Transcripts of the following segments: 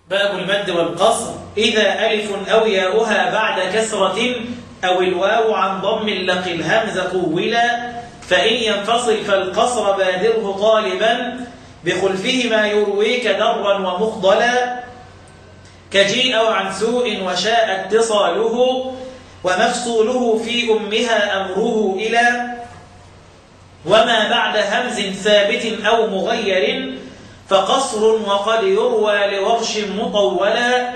باب المد والقصر إذا ألف أو ياؤها بعد كسرة أو الواو عن ضم لقي الهمز طولا فإن ينفصل فالقصر بادره طالبا بخلفهما يرويك درا ومخضلا كجيء عن سوء وشاء اتصاله ومفصوله في أمها أمره إلى وما بعد همز ثابت أو مغير فقصر وقد يروى لورش مطولا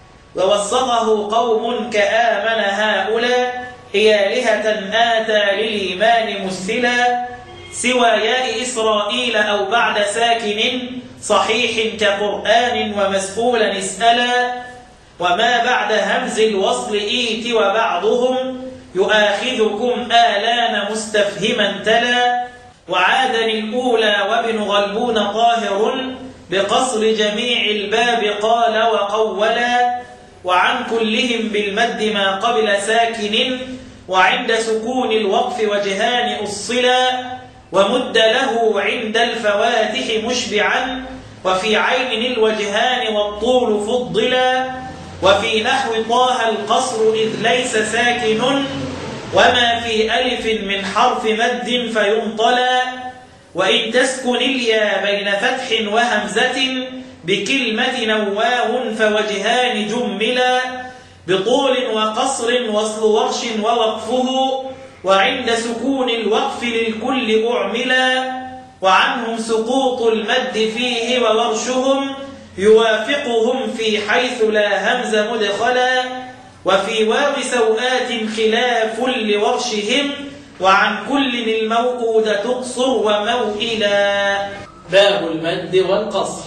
ووسطه قوم كآمن هؤلاء إيالهة آتى للإيمان مسلا سوى ياء إسرائيل أو بعد ساكن صحيح كقرآن ومسؤولا اسألا وما بعد همز الوصل إيت وبعضهم يؤاخذكم آلان مستفهما تلا وعادا الأولى وابن غلبون طاهر بقصر جميع الباب قال وقولا وعن كلهم بالمد ما قبل ساكن وعند سكون الوقف وجهان أصلا ومد له عند الفواتح مشبعا وفي عين الوجهان والطول فضلا وفي نحو طه القصر إذ ليس ساكن وما في ألف من حرف مد فينطلا وإن تسكن اليا بين فتح وهمزة بكلمة نواه فوجهان جملا بطول وقصر وصل ورش ووقفه وعند سكون الوقف للكل أعملا وعنهم سقوط المد فيه وورشهم يوافقهم في حيث لا همز مدخلا وفي واو سوآت خلاف لورشهم وعن كل الموؤود تقصر وموئلا باب المد والقصر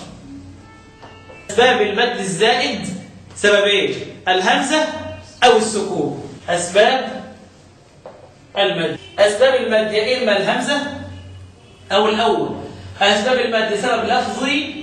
أسباب المد الزائد سببين الهمزة أو السكون أسباب المد أسباب المد يا إما الهمزة أو الأول أسباب المد سبب لفظي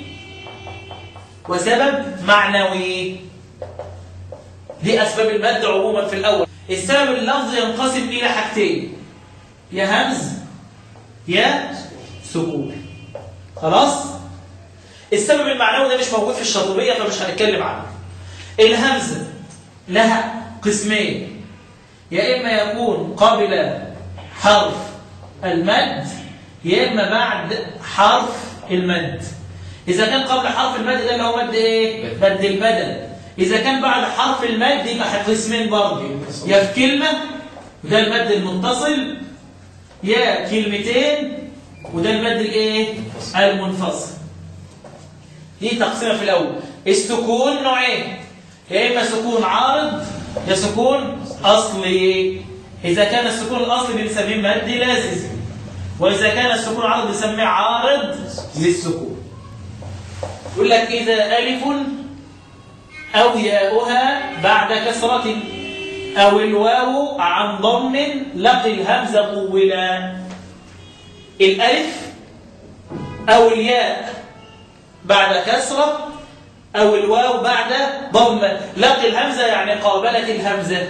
وسبب معنوي دي أسباب المد عموما في الأول السبب اللفظي ينقسم إلى حاجتين يا همز يا سكون خلاص السبب المعنوي ده مش موجود في الشاطبية فمش هنتكلم عنه الهمزة لها قسمين يا إما يكون قبل حرف المد يا إما بعد حرف المد إذا كان قبل حرف المد ده اللي هو مد إيه؟ مد البدل إذا كان بعد حرف المد يبقى قسمين برضه يا في كلمة وده المد المتصل يا كلمتين وده المد الايه المنفصل دي تقسيمه في الاول السكون نوعين يا اما سكون عارض يا سكون اصلي اذا كان السكون الاصلي بنسميه مد لازم واذا كان السكون عارض بنسميه عارض للسكون يقول لك اذا الف او ياؤها بعد كسره أو الواو عن ضم لقي الهمزة طولا الألف أو الياء بعد كسرة أو الواو بعد ضم لقي الهمزة يعني قابلت الهمزة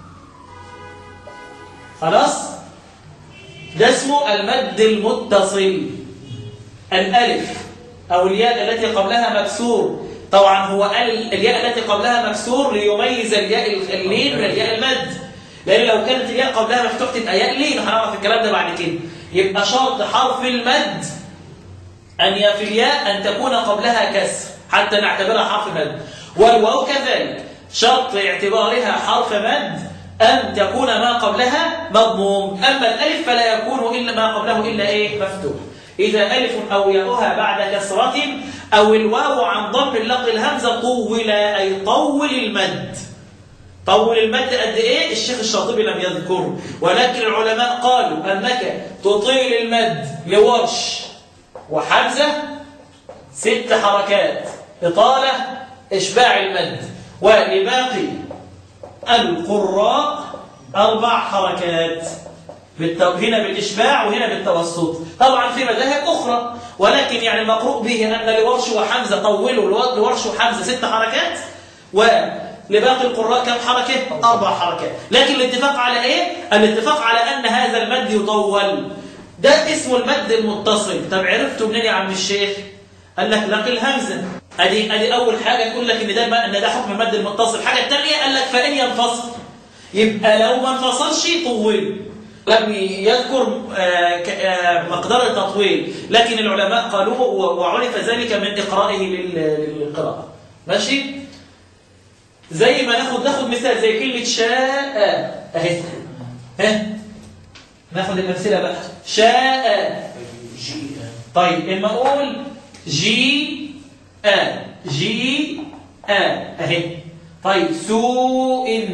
خلاص ده اسمه المد المتصل الألف أو الياء التي قبلها مكسور طبعا هو قال الياء التي قبلها مكسور ليميز الياء اللين من الياء المد لان لو كانت الياء قبلها مفتوح تبقى ياء لين هنعرف الكلام ده بعد كده يبقى شرط حرف المد ان في الياء ان تكون قبلها كسر حتى نعتبرها حرف مد والواو كذلك شرط اعتبارها حرف مد ان تكون ما قبلها مضموم اما الالف فلا يكون الا ما قبله الا ايه مفتوح إذا ألف أو ياؤها بعد كسرة أو الواو عن ضم اللقي الهمزة طول أي طول المد طول المد قد إيه؟ الشيخ الشاطبي لم يذكره ولكن العلماء قالوا أنك تطيل المد لورش وحمزة ست حركات إطالة إشباع المد ولباقي القراء أربع حركات بالتو... هنا بالإشباع وهنا بالتوسط طبعا في مذاهب أخرى ولكن يعني المقروء به أن لورش وحمزة طولوا لورش وحمزة ست حركات ولباقي القراء كم حركة؟ أربع حركات لكن الاتفاق على إيه؟ الاتفاق على أن هذا المد يطول ده اسمه المد المتصل طب عرفتوا منين يا عم الشيخ؟ قال لك لقي الهمزة ادي ادي اول حاجه تقول لك ان ده ان ده حكم المد المتصل الحاجه الثانيه قال لك فان ينفصل يبقى لو ما انفصلش طول لم يذكر آه، ك- آه، مقدار التطويل لكن العلماء قالوه و- وعرف ذلك من اقرائه لل- للقراءه ماشي زي ما ناخد ناخد مثال زي كلمه شاء اهي ها ناخد الامثله بقى شاء جيء طيب اما اقول جي ا جي ا اهي طيب سوء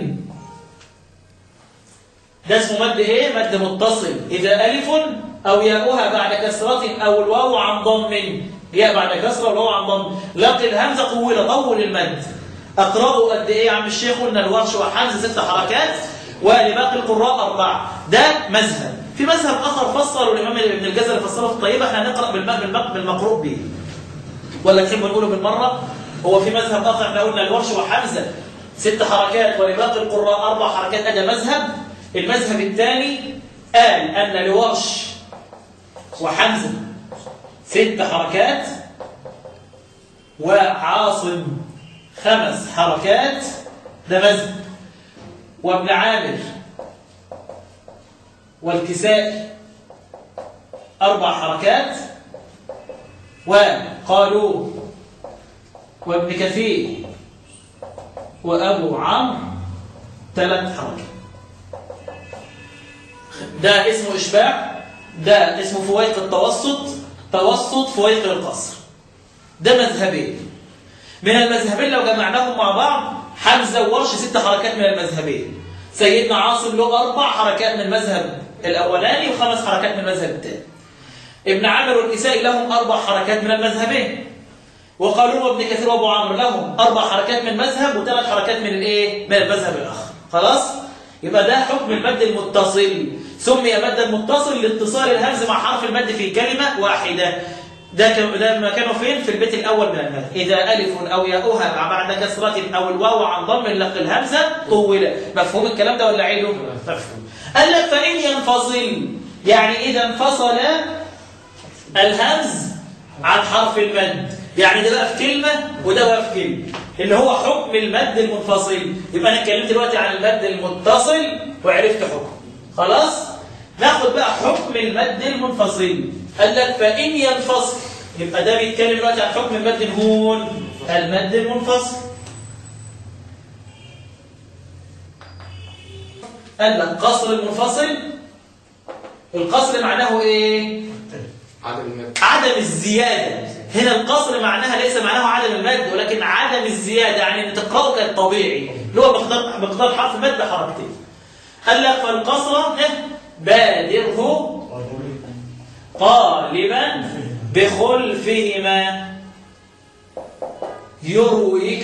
ده اسمه مد ايه مد متصل اذا الف او ياؤها بعد كسره او الواو عن ضم ياء بعد كسره والواو عن ضم لقي الهمزه طول طول المد اقراه قد ايه يا عم الشيخ قلنا الورش وحمزه ست حركات ولباقي القراء اربعه ده مذهب في مذهب اخر فسره الامام ابن الجزري فسره في الطيبه احنا هنقرا بالم- بالم- بالمقروء به ولا تحب نقوله بالمرة هو في مذهب آخر احنا قلنا الورش وحمزة ست حركات ولباقي القراء أربع حركات هذا مذهب المذهب الثاني قال أن لورش وحمزة ست حركات وعاصم خمس حركات ده مذهب وابن عامر والكسائي أربع حركات وقالوا وابن كثير وأبو عمرو ثلاث حركات ده اسمه إشباع ده اسمه فويق التوسط توسط فويق القصر ده مذهبين من المذهبين لو جمعناهم مع بعض حمزة وورش ست حركات من المذهبين سيدنا عاصم له أربع حركات من المذهب الأولاني وخمس حركات من المذهب الثاني ابن عامر والكسائي لهم أربع حركات من المذهبين وقالوا وابن كثير وابو عمرو لهم أربع حركات من مذهب وثلاث حركات من الايه من المذهب الآخر خلاص يبقى ده حكم المد المتصل سمي مدا متصل لاتصال الهمز مع حرف المد في كلمة واحدة ده كان ده ما كانوا فين في البيت الأول من المد إذا ألف أو ياؤها بعد كسرة أو الواو عن ضم لق الهمزة طولت مفهوم الكلام ده ولا عيده؟ مفهوم قال لك فإن ينفصل يعني إذا انفصل الهمز عن حرف المد يعني ده بقى في كلمة وده بقى في كلمة اللي هو حكم المد المنفصل يبقى أنا اتكلمت دلوقتي عن المد المتصل وعرفت حكم خلاص ناخد بقى حكم المد المنفصل قال لك فإن ينفصل يبقى ده بيتكلم دلوقتي عن حكم المد هون المد المنفصل قال لك قصر المنفصل القصر معناه ايه عدم المد عدم الزيادة هنا القصر معناها ليس معناه عدم المد ولكن عدم الزيادة يعني ان تقرأه كالطبيعي اللي هو مقدار مقدار حرف مد حركتين قال لك فالقصر ها، بادره طالبا بخلفهما يرويك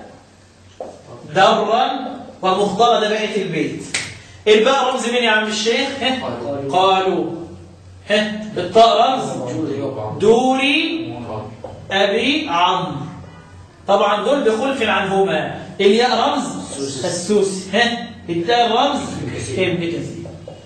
درا ومختلط بقية البيت الباء رمز مين يا عم الشيخ ها؟ قالوا ها الطاء رمز دوري أبي عمرو طبعا دول بخلف عنهما الياء رمز السوسي ها التاء رمز ابن كثير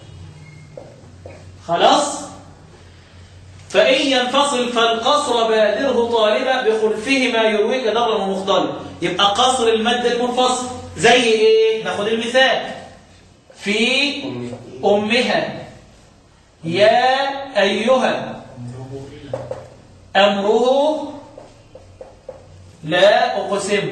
خلاص فإن ينفصل فالقصر بادره طالبا بخلفهما يرويك ضرا ومختلط يبقى قصر المد المنفصل زي ايه ناخد المثال في أمها يا أيها أمره لا أقسم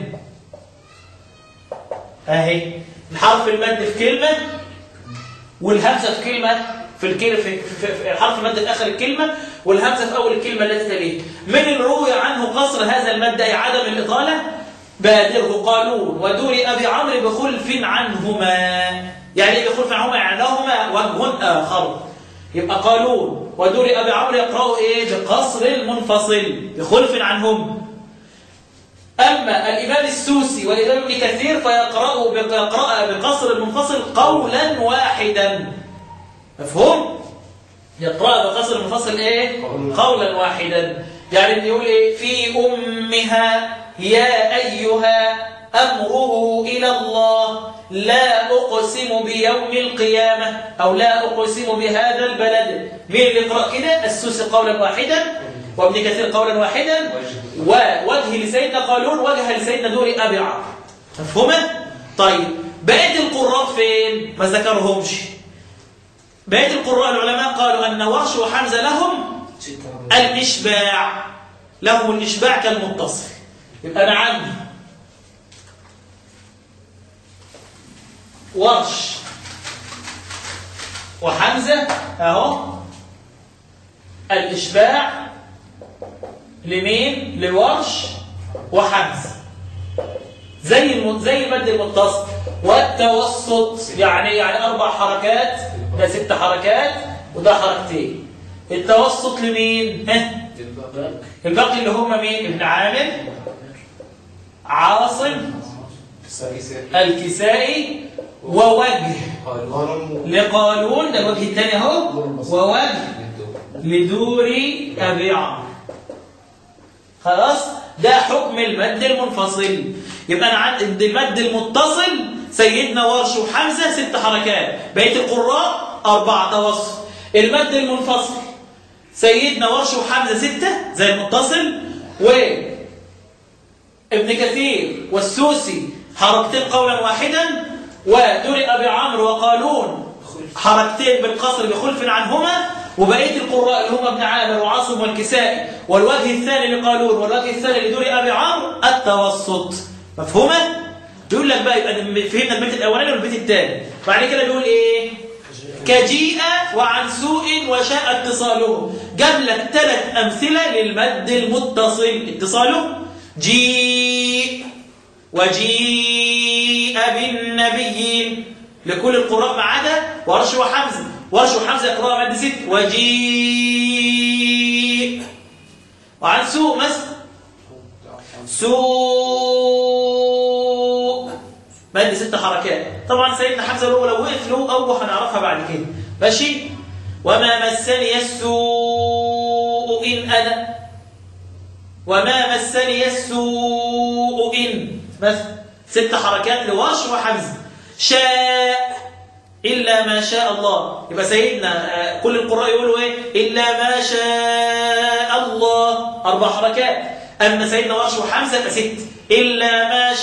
أهي الحرف المد في كلمة والهمزة في كلمة في الكلمة في, في, في الحرف المد في آخر الكلمة والهمزة في أول الكلمة التي تليه من الروي عنه قصر هذا المد أي عدم الإطالة بادره قالون ودوري أبي عمرو بخلف عنهما يعني إيه بخلف عنهما يعني لهما وجه آخر يبقى قالون ودوري أبي عمرو يقرأوا إيه بقصر المنفصل بخلف عنهم أما الإمام السوسي والإمام ابن كثير فيقرأوا بقراءة بقصر المنفصل قولا واحدا مفهوم؟ يقرأ بقصر المنفصل إيه؟ قولا واحدا يعني يقول إيه؟ في أمها يا أيها أمره إلى الله لا أقسم بيوم القيامة أو لا أقسم بهذا البلد مين اللي يقرأ كده؟ السوسي قولا واحدا وابن كثير قولا واحدا ووجه لسيدنا قالون وجه لسيدنا دوري أبي عمرو مفهومة؟ طيب بقية القراء فين؟ ما ذكرهمش بقية القراء العلماء قالوا أن ورش وحمزة لهم الإشباع لهم الإشباع كالمتصل يبقى أنا عندي ورش وحمزة أهو الإشباع لمين؟ لورش وحمزة زي الم... زي المد المتصل والتوسط يعني يعني أربع حركات ده ست حركات وده حركتين التوسط لمين؟ ها؟ الباقي اللي هم مين؟ ابن عامر عاصم الكسائي ووجه لقالون ده الوجه الثاني اهو ووجه لدوري ابي عمرو خلاص ده حكم المد المنفصل يبقى انا عندي المد المتصل سيدنا ورش وحمزه ست حركات بقيه القراء اربعه توسط المد المنفصل سيدنا ورش وحمزه سته زي المتصل و ابن كثير والسوسي حركتين قولا واحدا ودور ابي عمرو وقالون حركتين بالقصر بخلف عنهما وبقيه القراء اللي هم ابن عامر وعاصم والكسائي والوجه الثاني لقالون والوجه الثاني لدور ابي عمرو التوسط مفهومه بيقول لك بقى يبقى فهمنا البيت الاولاني والبيت الثاني بعد كده بيقول ايه كجيء وعن سوء وشاء اتصاله جاب لك ثلاث امثله للمد المتصل اتصاله جيء وجيء بالنبيين لكل القراء ما عدا ورش وحمزه ورش وحمزه يقرأ مد ست وجيء وعن سوء مثلا سوء مد ست حركات طبعا سيدنا حمزه لو لو وقف له اوجه هنعرفها بعد كده ماشي وما مسني السوء ان انا وما مسني السوء ان مثلا ست حركات لورش وحمزه شاء إلا ما شاء الله يبقى سيدنا كل القراء يقولوا إيه إلا ما شاء الله أربع حركات أما سيدنا ورش وحمزة يبقى ست إلا ما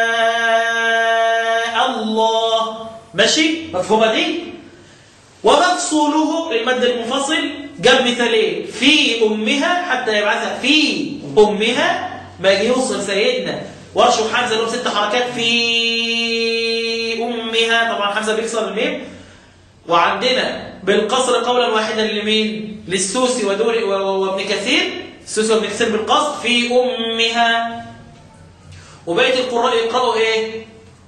شاء الله ماشي مفهومة دي ومفصوله المد المنفصل جاب مثالين في أمها حتى يبعثها في أمها ما يجي يوصل سيدنا ورش وحمزة لهم ست حركات في أمها طبعا حمزة بيكسر الميم وعندنا بالقصر قولا واحدا لمين للسوسي ودوري وابن كثير السوسي وابن كثير بالقصر في أمها وبقية القراء يقرأوا إيه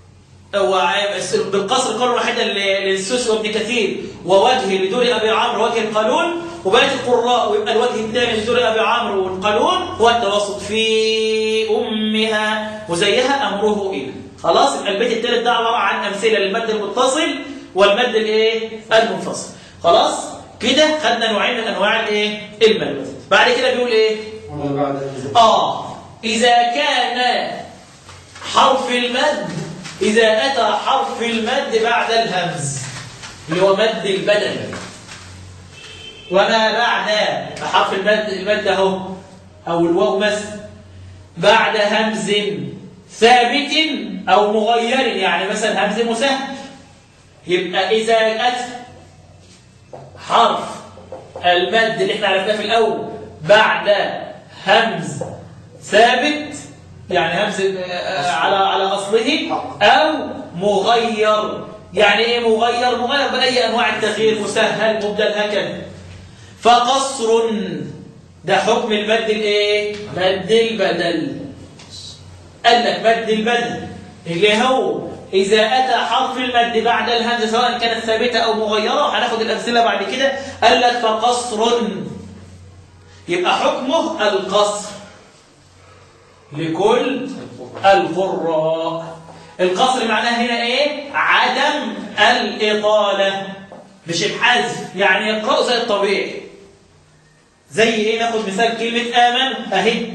بالقصر قولا واحدا للسوسي وابن كثير ووجه لدور أبي عمرو وجه القانون وبقية القراء ويبقى الوجه الثاني لدور أبي عمرو والقانون هو التوسط في أمها وزيها أمره إلى خلاص يبقى البيت الثالث ده عباره عن امثله للمد المتصل والمد الايه المنفصل خلاص كده خدنا نوعين من انواع الايه المد بعد كده بيقول ايه اه اذا كان حرف المد اذا اتى حرف المد بعد الهمز اللي هو مد البدل وما بعد حرف المد المد اهو او الواو مثلا بعد همز ثابت أو مغير يعني مثلا همز مسهل يبقى إذا أتى حرف المد اللي احنا عرفناه في الأول بعد همز ثابت يعني همز على على أصله أو مغير يعني إيه مغير؟ مغير بأي أنواع التغيير مسهل مبدل هكذا فقصر ده حكم المد الإيه؟ مد البدل قال لك مد البدل اللي هو إذا أتى حرف المد بعد الهمزة سواء كانت ثابتة أو مغيرة هناخد الأمثلة بعد كده قال لك فقصر يبقى حكمه القصر لكل القراء القصر معناه هنا إيه؟ عدم الإطالة مش الحذف يعني يقرأوا زي الطبيعي زي إيه ناخد مثال كلمة آمن أهي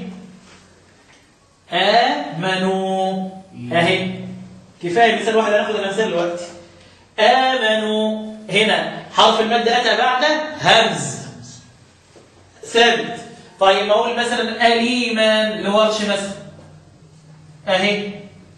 آمنوا أهي كفاية مثال واحد هناخد الأمثال دلوقتي آمنوا هنا حرف المد أتى بعد همز ثابت طيب ما اقول مثلا أليما لورش مثلا اهي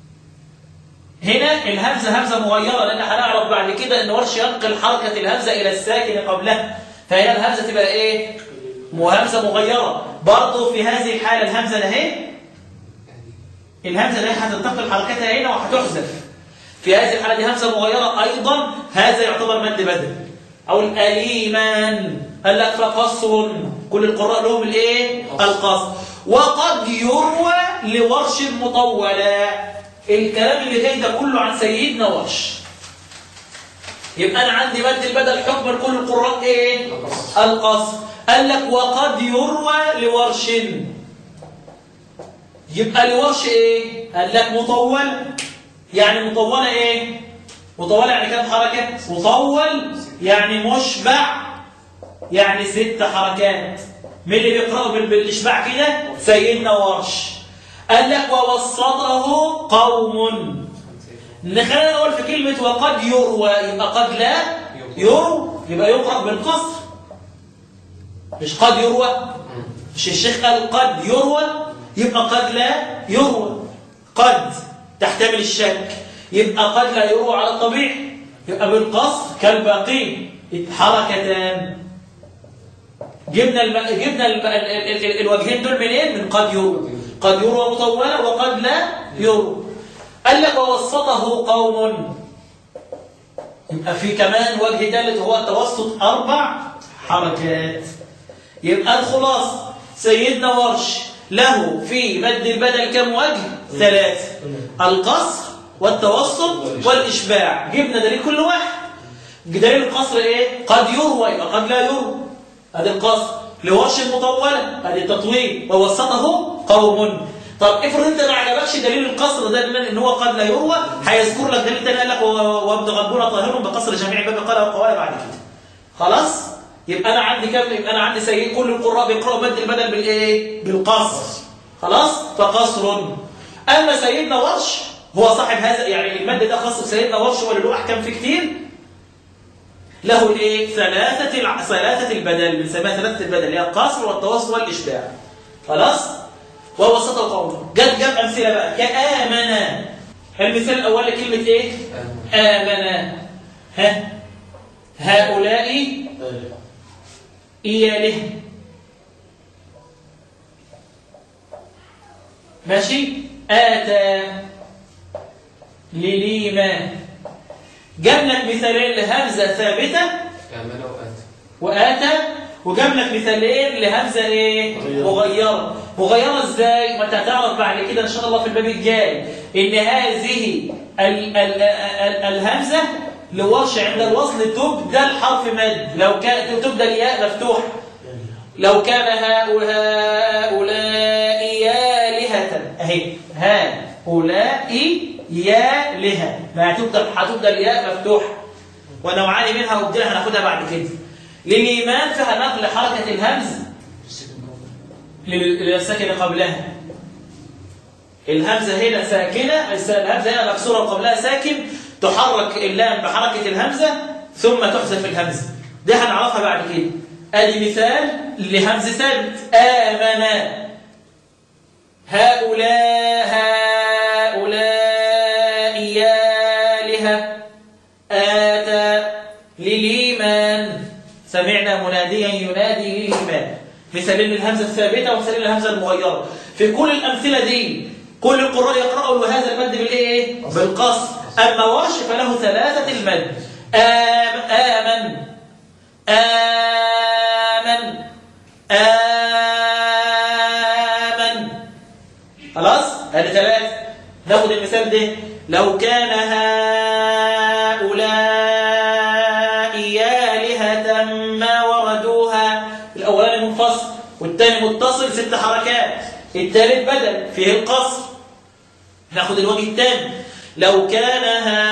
هنا الهمزة همزة مغيرة لأن هنعرف بعد كده أن ورش ينقل حركة الهمزة إلى الساكن قبلها فهنا الهمزة تبقى إيه؟ همزة مغيرة برضه في هذه الحالة الهمزة ده اهي الهمزة ده هتنتقل حركتها هنا وهتحذف في هذه الحالة دي همزة مغيرة أيضا هذا يعتبر مد بدل أو الأليمان قال لك فقصر كل القراء لهم الايه القصر وقد يروى لورش مطولة الكلام اللي جاي ده كله عن سيدنا ورش يبقى أنا عندي مد البدل حكم لكل القراء ايه القصر قال لك وقد يروى لورش يبقى لورش ايه قال لك مطول يعني مطولة ايه مطولة يعني كام حركة مطول يعني مشبع يعني ست حركات من اللي بيقرأوا بالإشباع كده سيدنا ورش قال لك ووسطه قوم نخلينا نقول في كلمة وقد يروى يبقى قد لا يروى يبقى يقرأ بالقصر مش قد يروى مش الشيخ قال قد يروى يبقى قد لا يروى قد تحتمل الشك يبقى قد لا يروى على الطبيعي يبقى بالقصر كالباقي حركتان جبنا الم... جبنا الم... ال... ال... ال... الوجهين دول منين من قد يروى قد يروى مطولا وقد لا يروى قال لك ووسطه قوم يبقى في كمان وجه ثالث هو توسط اربع حركات يبقى الخلاصة سيدنا ورش له في مد البدل كم وجه ثلاثة القصر والتوسط والإشباع جبنا دليل كل واحد دليل القصر ايه قد يروى يبقى قد لا يروى ادي القصر لورش المطولة ادي التطويل ووسطه قوم طب افرض انت ما عجبكش دليل القصر ده ان هو قد لا يروى هيذكر لك دليل تاني قال لك وابن غنبوره طاهر بقصر جميع باب قال القواعد بعد كده خلاص يبقى انا عندي كام يبقى انا عندي سيد كل القراء بيقراوا مد البدل بالايه بالقصر خلاص فقصر اما سيدنا ورش هو صاحب هذا يعني المد ده خاص بسيدنا ورش ولا له احكام فيه كتير له الايه ثلاثه الع... ثلاثه البدل بنسميها ثلاثه البدل هي القصر والتوسط والاشباع خلاص ووسط القوم جت جاب امثله بقى كامن المثال الاول كلمه ايه امن ها هؤلاء إياله ماشي آتى لليما جاب لك مثالين لهمزة ثابتة آمن وآتى وآتى وجاب لك مثالين لهمزة ايه مغيرة مغيرة ازاي ما انت هتعرف بعد كده ان شاء الله في الباب الجاي ان هذه ال ال ال الهمزة لورش عند الوصل تبدل حرف مد لو كان تبدل ياء مفتوح لو كان هؤلاء يالهة اهي هؤلاء يالهة ما هتبدل هتبدل ياء مفتوح ونوعان منها وبدلها هناخدها بعد كده للإيمان فيها نقل حركة الهمز للساكنة قبلها الهمزة هنا ساكنة الهمزة هنا مكسورة وقبلها ساكن تحرك اللام بحركة الهمزة ثم تحذف الهمزة ده هنعرفها بعد كده ادي مثال لهمز ثابت آمن هؤلاء هؤلاء يالها آتى للإيمان سمعنا مناديا ينادي للإيمان مثالين للهمزة الثابتة ومثالين للهمزة المغيرة في كل الأمثلة دي كل القراء يقرأوا هذا المد بالإيه؟ بالقصر أما ورش فله ثلاثة المد آم آمن آمن آمن خلاص؟ هذه ثلاثة ناخد المثال ده لو كان هؤلاء آلهة ما وردوها الأولاني منفصل والثاني متصل ست حركات الثالث بدل فيه القصر ناخد الوجه الثاني لو كان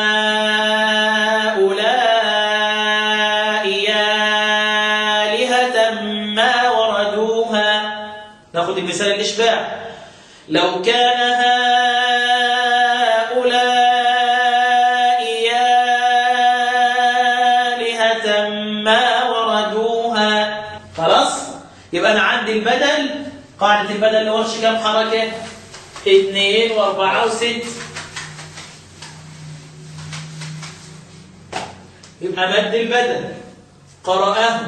هؤلاء آلهة ما وردوها ناخد المثال الإشباع لو كان هؤلاء آلهة ما وردوها خلاص يبقى أنا عندي البدل قاعدة البدل لورش كم حركة؟ اثنين واربعة وست يبقى مد البدل قرأه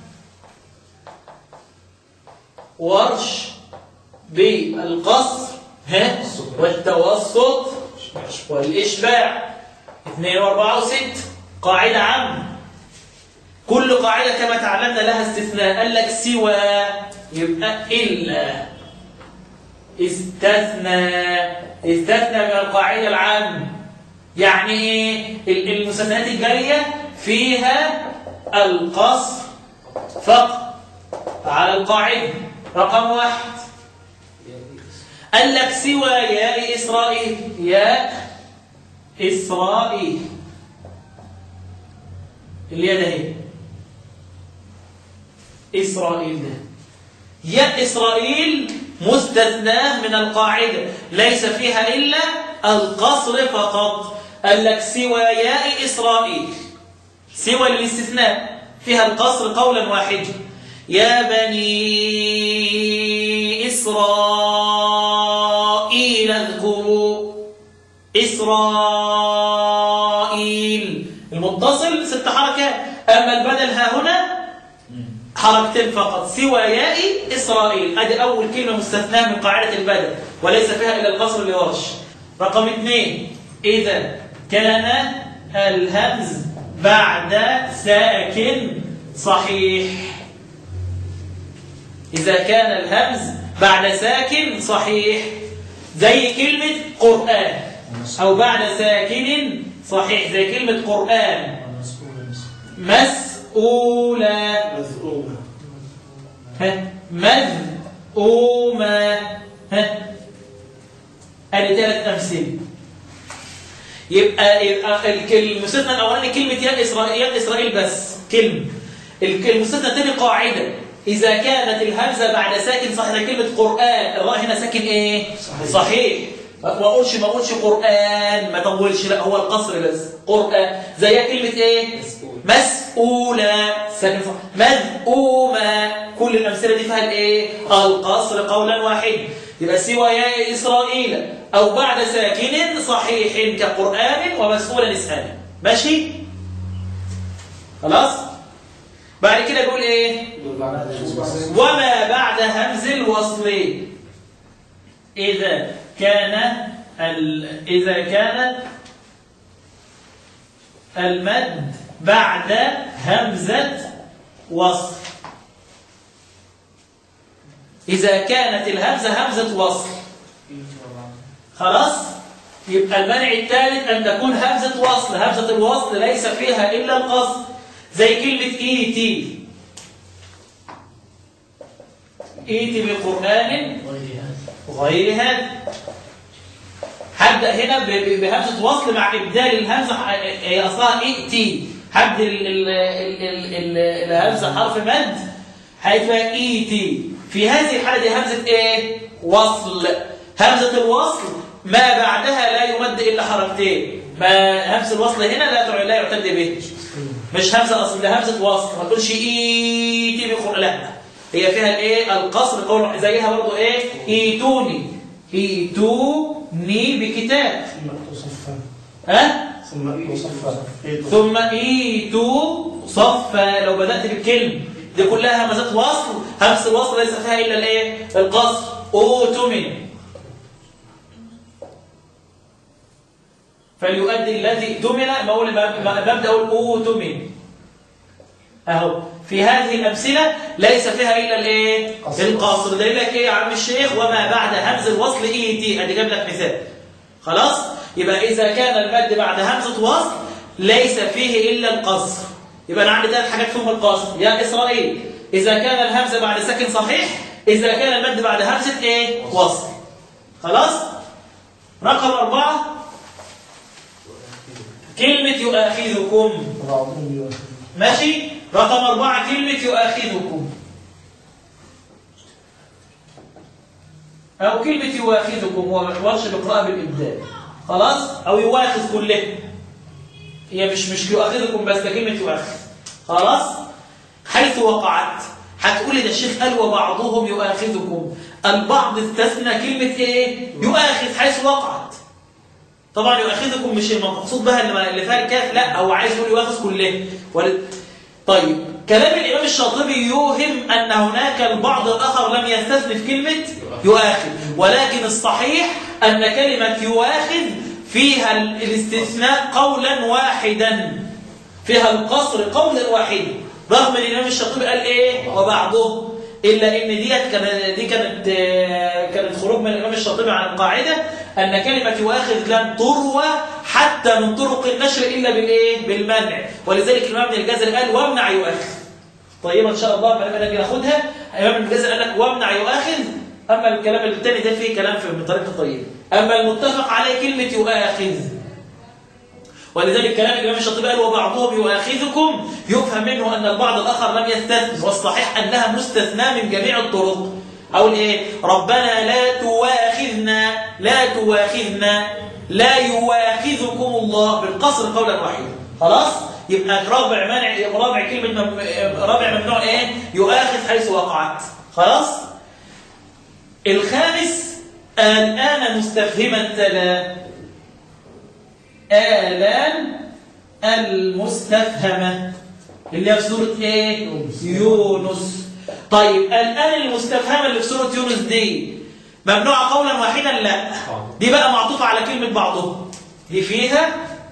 ورش بالقصر ها والتوسط والإشباع اثنين واربعة وست قاعدة عامة كل قاعدة كما تعلمنا لها استثناء قال لك سوى يبقى إلا استثنى استثنى من القاعدة العامة يعني ايه المستثنيات الجارية فيها القصر فقط على القاعدة رقم واحد قال لك سوى ياء إسرائيل ياء إسرائيل اليد اهي إسرائيل ده ياء إسرائيل مستثناه من القاعدة ليس فيها إلا القصر فقط قال لك سوى ياء إسرائيل سوى الاستثناء فيها القصر قولا واحدا يا بني إسرائيل اذكروا إسرائيل المتصل ست حركات أما البدل ها هنا حركتين فقط سوى ياء إسرائيل هذه أول كلمة مستثناة من قاعدة البدل وليس فيها إلا القصر لورش رقم اثنين إذا كان الهمز بعد ساكن صحيح إذا كان الهمز بعد ساكن صحيح زي كلمة قرآن أو بعد ساكن صحيح زي كلمة قرآن مسؤولا مذءومة ها مذءوما ها ادي ثلاث امثله يبقى يبقى الك- المستثنى الاولاني كلمه يا اسرائيل يا اسرائيل بس كلمه الك- المستثنى الثاني قاعده اذا كانت الهمزه بعد ساكن صح زي كلمه قران الراء هنا ساكن ايه صحيح. صحيح ما اقولش ما اقولش قران ما طولش لا هو القصر بس قران زي كلمه ايه مسؤول. مسؤولة ساكن صح مذءومة كل الأمثلة دي فيها الإيه؟ القصر قولا واحدا يبقى سوى ياء إسرائيل أو بعد ساكن صحيح كقرآن ومسؤولا اسأل ماشي؟ خلاص؟ بعد كده بيقول إيه؟ وما بعد همز الوصل إذا كان ال... إذا كانت المد بعد همزة وصل إذا كانت الهمزة همزة وصل خلاص يبقى المنع الثالث أن تكون همزة وصل همزة الوصل ليس فيها إلا القصد زي كلمة إيتي إيتي بقرآن غير هذا هبدأ هنا ب- ب- بهمزة وصل مع إبدال الهمزة ح- هي أصلها إيتي هبدل ال- ال- ال- ال- ال- الهمزة حرف مد هيبقى إيتي في هذه الحالة دي همزة إيه؟ وصل همزة الوصل ما بعدها لا يمد إلا حركتين ما همزة الوصل هنا لا تع- لا يعتد به مش همزة أصل ده همزة وصل ما تقولش إيتي بقرآن لا هي فيها الايه القصر قول زيها برضه ايه ايتوني ايتوني بكتاب ها ثم ثم ايتو صفا لو بدات بالكلمه دي كلها همزات وصل همزه الوصل ليس فيها الا الايه القصر اوتمن فليؤدي الذي اؤتمن ما اقول ما- ما- ببدا اقول اوتمن اهو في هذه الامثله ليس فيها الا الايه القصر ده لك ايه يا عم الشيخ وما بعد همز الوصل اي تي ادي جاب لك مثال خلاص يبقى اذا كان المد بعد همزه وصل ليس فيه الا القصر يبقى انا عندي ثلاث حاجات فيهم القصر يا اسرائيل اذا كان الهمزه بعد ساكن صحيح اذا كان المد بعد همزه ايه وصل خلاص رقم أربعة كلمة يؤاخذكم ماشي رقم أربعة كلمة يؤاخذكم أو كلمة يؤاخذكم هو ما يحورش بقراءة بالإبدال خلاص أو يؤاخذ كله هي مش مش يؤاخذكم بس ده كلمة يؤاخذ خلاص حيث وقعت هتقولي ده الشيخ قال وبعضهم يؤاخذكم البعض استثنى كلمة ايه يؤاخذ حيث وقعت طبعا يؤاخذكم مش المقصود بها اللي اللي فيها الكاف لا هو عايز يقول يؤاخذ كله ول- طيب كلام الإمام الشاطبي يوهم أن هناك البعض الآخر لم يستثني في كلمة يؤاخذ ولكن الصحيح أن كلمة يؤاخذ فيها ال- الاستثناء قولا واحدا فيها القصر قولا واحدا رغم ان الإمام الشاطبي قال إيه وبعضه إلا إن ديت كانت دي كانت آه، كانت خروج من الإمام الشاطبي عن القاعدة أن كلمة يؤاخذ لن تروى حتى من طرق النشر إلا بالإيه بالمنع ولذلك الإمام ابن الجزري قال وامنع يؤاخذ طيب إن شاء الله فلما نجي ناخدها الإمام ابن الجزري قال لك وامنع يؤاخذ أما الكلام الثاني ده فيه كلام في بطريقة طيبة أما المتفق عليه كلمة يؤاخذ ولذلك كلام الإمام الشاطبي قال وبعضهم يؤاخذكم يفهم منه أن البعض الآخر لم يستثنى والصحيح أنها مستثنى من جميع الطرق أقول إيه ربنا لا تواخذنا لا تواخذنا لا يواخذكم الله بالقصر قولا واحدا خلاص يبقى رابع منع رابع كلمة مم... رابع ممنوع إيه يؤاخذ حيث وقعت خلاص الخامس الآن مستفهما تلا آلان المستفهمة اللي هي في سورة ايه؟ يونس طيب الآن المستفهمة اللي في سورة يونس دي ممنوعة قولا واحدا لا دي بقى معطوفة على كلمة بعضهم دي فيها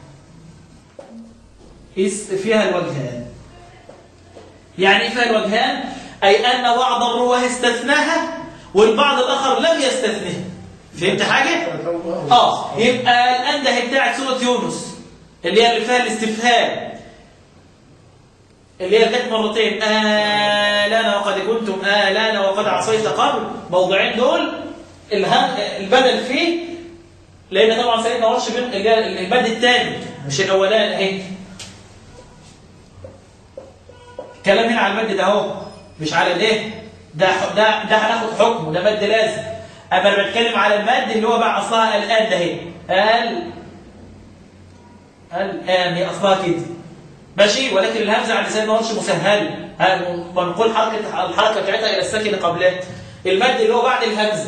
اس فيها الوجهان يعني ايه فيها الوجهان أي أن بعض الرواه استثناها والبعض الآخر لم يستثنها فهمت حاجة؟ اه يبقى الآن ده بتاعت سورة يونس اللي هي اللي فيها الاستفهام اللي هي جت مرتين آلان وقد كنتم آلان وقد عصيت قبل موضوعين دول الهم البدل فيه لأن طبعا سيدنا ورش بين اللي هي البدل الثاني مش الأولاني اهي كلام هنا على المد ده اهو مش على الايه ده ده ده هناخد حكمه ده مد لازم اما انا بتكلم على المد اللي هو بقى اصلها الان ده اهي ال الان هي اصلها كده ماشي ولكن الهمزه عند سيدنا ورش مسهله منقول حركه الحركه بتاعتها الى الساكن قبلها المد اللي هو بعد الهمزه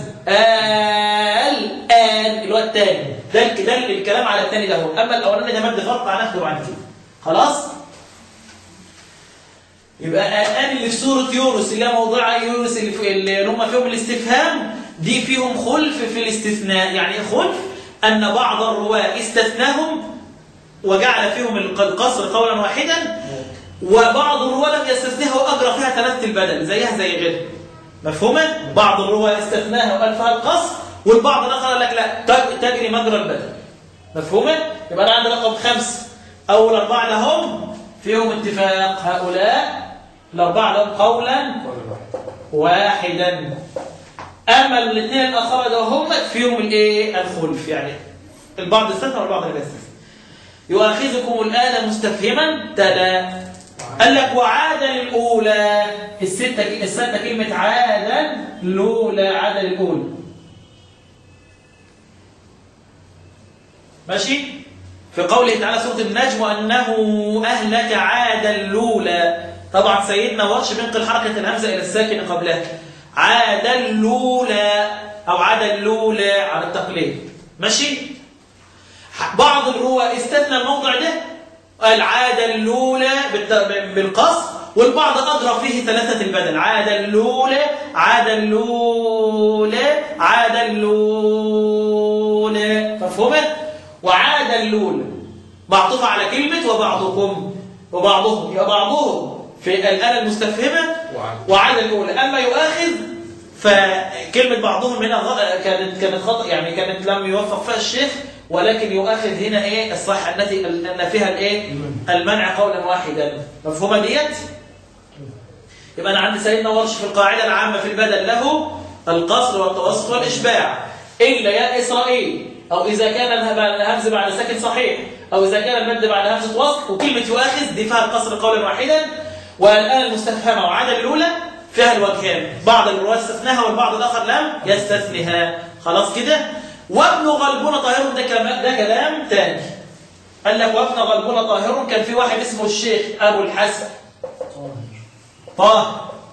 الان اللي هو الثاني ده ده الكلام على الثاني ده هو اما الاولاني ده مد فرق هناخده بعد كده خلاص يبقى الآن اللي في سورة يونس اللي هي موضوع يونس اللي, في اللي هم فيهم الاستفهام دي فيهم خلف في الاستثناء يعني خلف أن بعض الرواة استثناهم وجعل فيهم القصر قولا واحدا وبعض الرواة لم يستثنها وأجرى فيها ثلاثة البدل زيها زي غيرها مفهومة؟ بعض الرواة استثناها وقال فيها القصر والبعض الآخر قال لك لا تجري مجرى البدل مفهومة؟ يبقى أنا عندي رقم خمسة أول أربعة لهم فيهم اتفاق هؤلاء الأربعة لهم قولا واحدا أما الاثنين الآخر ده هم فيهم الايه الخلف يعني البعض استثنى والبعض لا يستثنى يؤاخذكم الآن مستفهما تلا قال لك وعاد للأولى الستة الستة كلمة عادا لولا عاد للأولى ماشي في قوله تعالى سورة النجم وأنه أهلك عادا لولا طبعا سيدنا ورش بينقل حركة الهمزة إلى الساكن قبلها عادا لولا أو عادا لولا على التقليد ماشي بعض الرواة استثنى الموضع ده قال عادا لولا بالقصر والبعض أضرب فيه ثلاثة البدل عادا لولا عادا لولا عادا لولا مفهومة؟ وعاد اللول معطوف على كلمة وبعضكم وبعضهم يبقى بعضهم في الآلة المستفهمة وعاد الأولى أما يؤاخذ فكلمة بعضهم هنا كانت كانت خطأ يعني كانت لم يوفق فيها الشيخ ولكن يؤاخذ هنا ايه الصح التي ان فيها الايه المنع قولا واحدا مفهومه ديت يبقى انا عندي سيدنا ورش في القاعده العامه في البدل له القصر والتوسط والاشباع الا يا اسرائيل أو إذا كان الهمز بعد ساكن صحيح أو إذا كان المد بعد همزة وصل وكلمة يؤاخذ دي فيها القصر قولا واحدا والآن المستفهمة وعدم الأولى فيها الوجهان بعض الرواة استثناها والبعض الآخر لم يستثنها خلاص كده وابن غلبون طاهر ده كلام ده كلام تاني قال لك وابن غلبون طاهر كان في واحد اسمه الشيخ أبو الحسن طاهر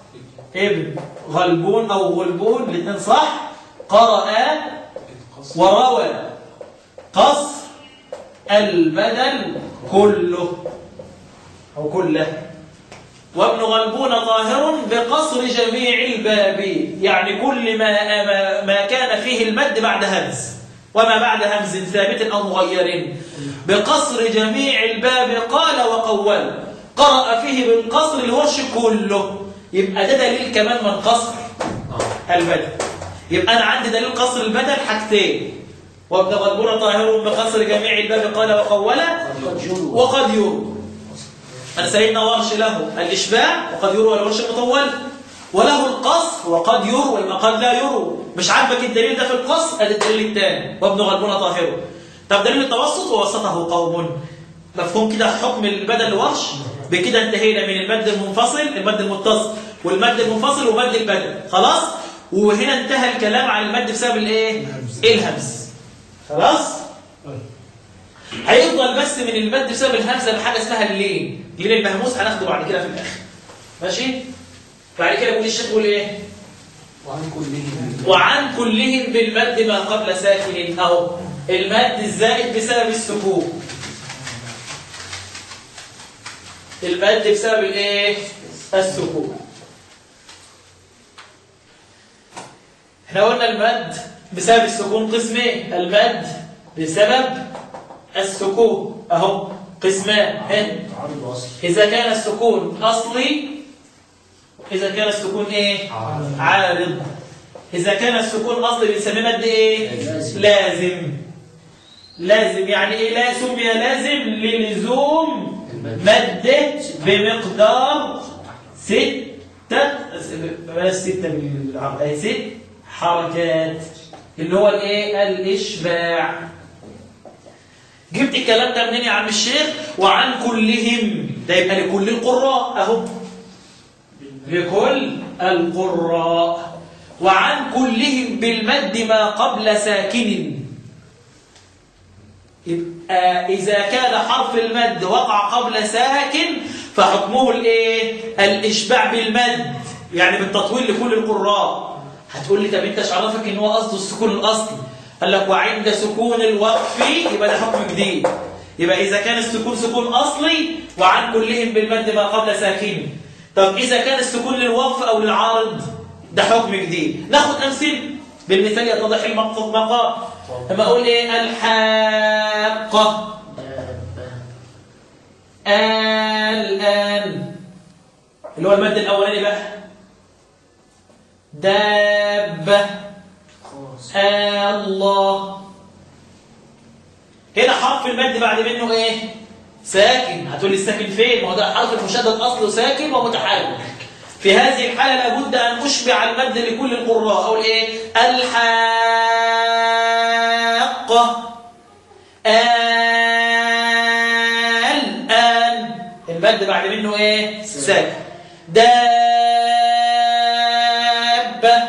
ابن غلبون أو غلبون الاثنين صح قرأ وروى قصر البدل كله أو كله وابن غلبون طاهر بقصر جميع الباب يعني كل ما, ما, ما كان فيه المد بعد همز وما بعد همز ثابت أو مغير بقصر جميع الباب قال وقول قرأ فيه بالقصر الورش كله يبقى ده دليل كمان من قصر البدل يبقى أنا عندي دليل قصر البدل حاجتين وابن غلبون طاهر بقصر جميع الباب قال وقول وقد يروى أن سيدنا ورش له الإشباع وقد يروى الورش المطول وله القصر وقد يروى وقد لا يروى مش عاجبك الدليل ده في القصر ادي الدليل الثاني وابن غلبون طاهر طب دليل التوسط ووسطه قوم مفهوم كده حكم البدل الورش بكده انتهينا من المد المنفصل المد المتصل والمد المنفصل ومد البدل خلاص وهنا انتهى الكلام عن المد بسبب الايه الهمز خلاص هيفضل بس من المد بسبب الهمزه بحاجه اسمها اللين اللين المهموس هناخده بعد كده في الاخر ماشي بعد كده بيقول الشيخ بيقول ايه وعن كلهم وعن كلهم بالمد ما قبل ساكن اهو المد الزائد بسبب السكون المد بسبب الايه السكون احنا قلنا المد بسبب السكون قسمين المد بسبب السكون اهو قسمان هن عرض أصل إذا كان السكون أصلي إذا كان السكون إيه؟ عارض. عارض إذا كان السكون أصلي بنسميه مد إيه؟ لازم. لازم لازم يعني إيه لا سمي لازم للزوم المد. مد بمقدار ستة بلاش ستة بالعرض أي ست حركات اللي هو الإيه؟ الإشباع جبت الكلام ده منين يا عم الشيخ وعن كلهم ده يبقى لكل القراء اهو لكل القراء وعن كلهم بالمد ما قبل ساكن يبقى إذا كان حرف المد وقع قبل ساكن فحكمه الايه الإشباع بالمد يعني بالتطويل لكل القراء هتقول لي طب انت ايش عرفك ان هو قصده السكون الاصلي قال لك وعند سكون الوقف يبقى ده حكم جديد يبقى اذا كان السكون سكون اصلي وعن كلهم بالمد ما قبل ساكن طب اذا كان السكون للوقف او للعارض ده حكم جديد ناخد امثله بالمثال يتضح المقصود مقام لما اقول ايه الحاقه الان اللي هو المد الاولاني بقى دابه خلاص الله هنا حرف المد بعد منه ايه ساكن هتقول لي الساكن فين ما هو ده حرف المشدد اصله ساكن ومتحرك في هذه الحاله لابد ان اشبع المد لكل القراء اقول ايه الحاقه الان المد بعد منه ايه ساكن دابه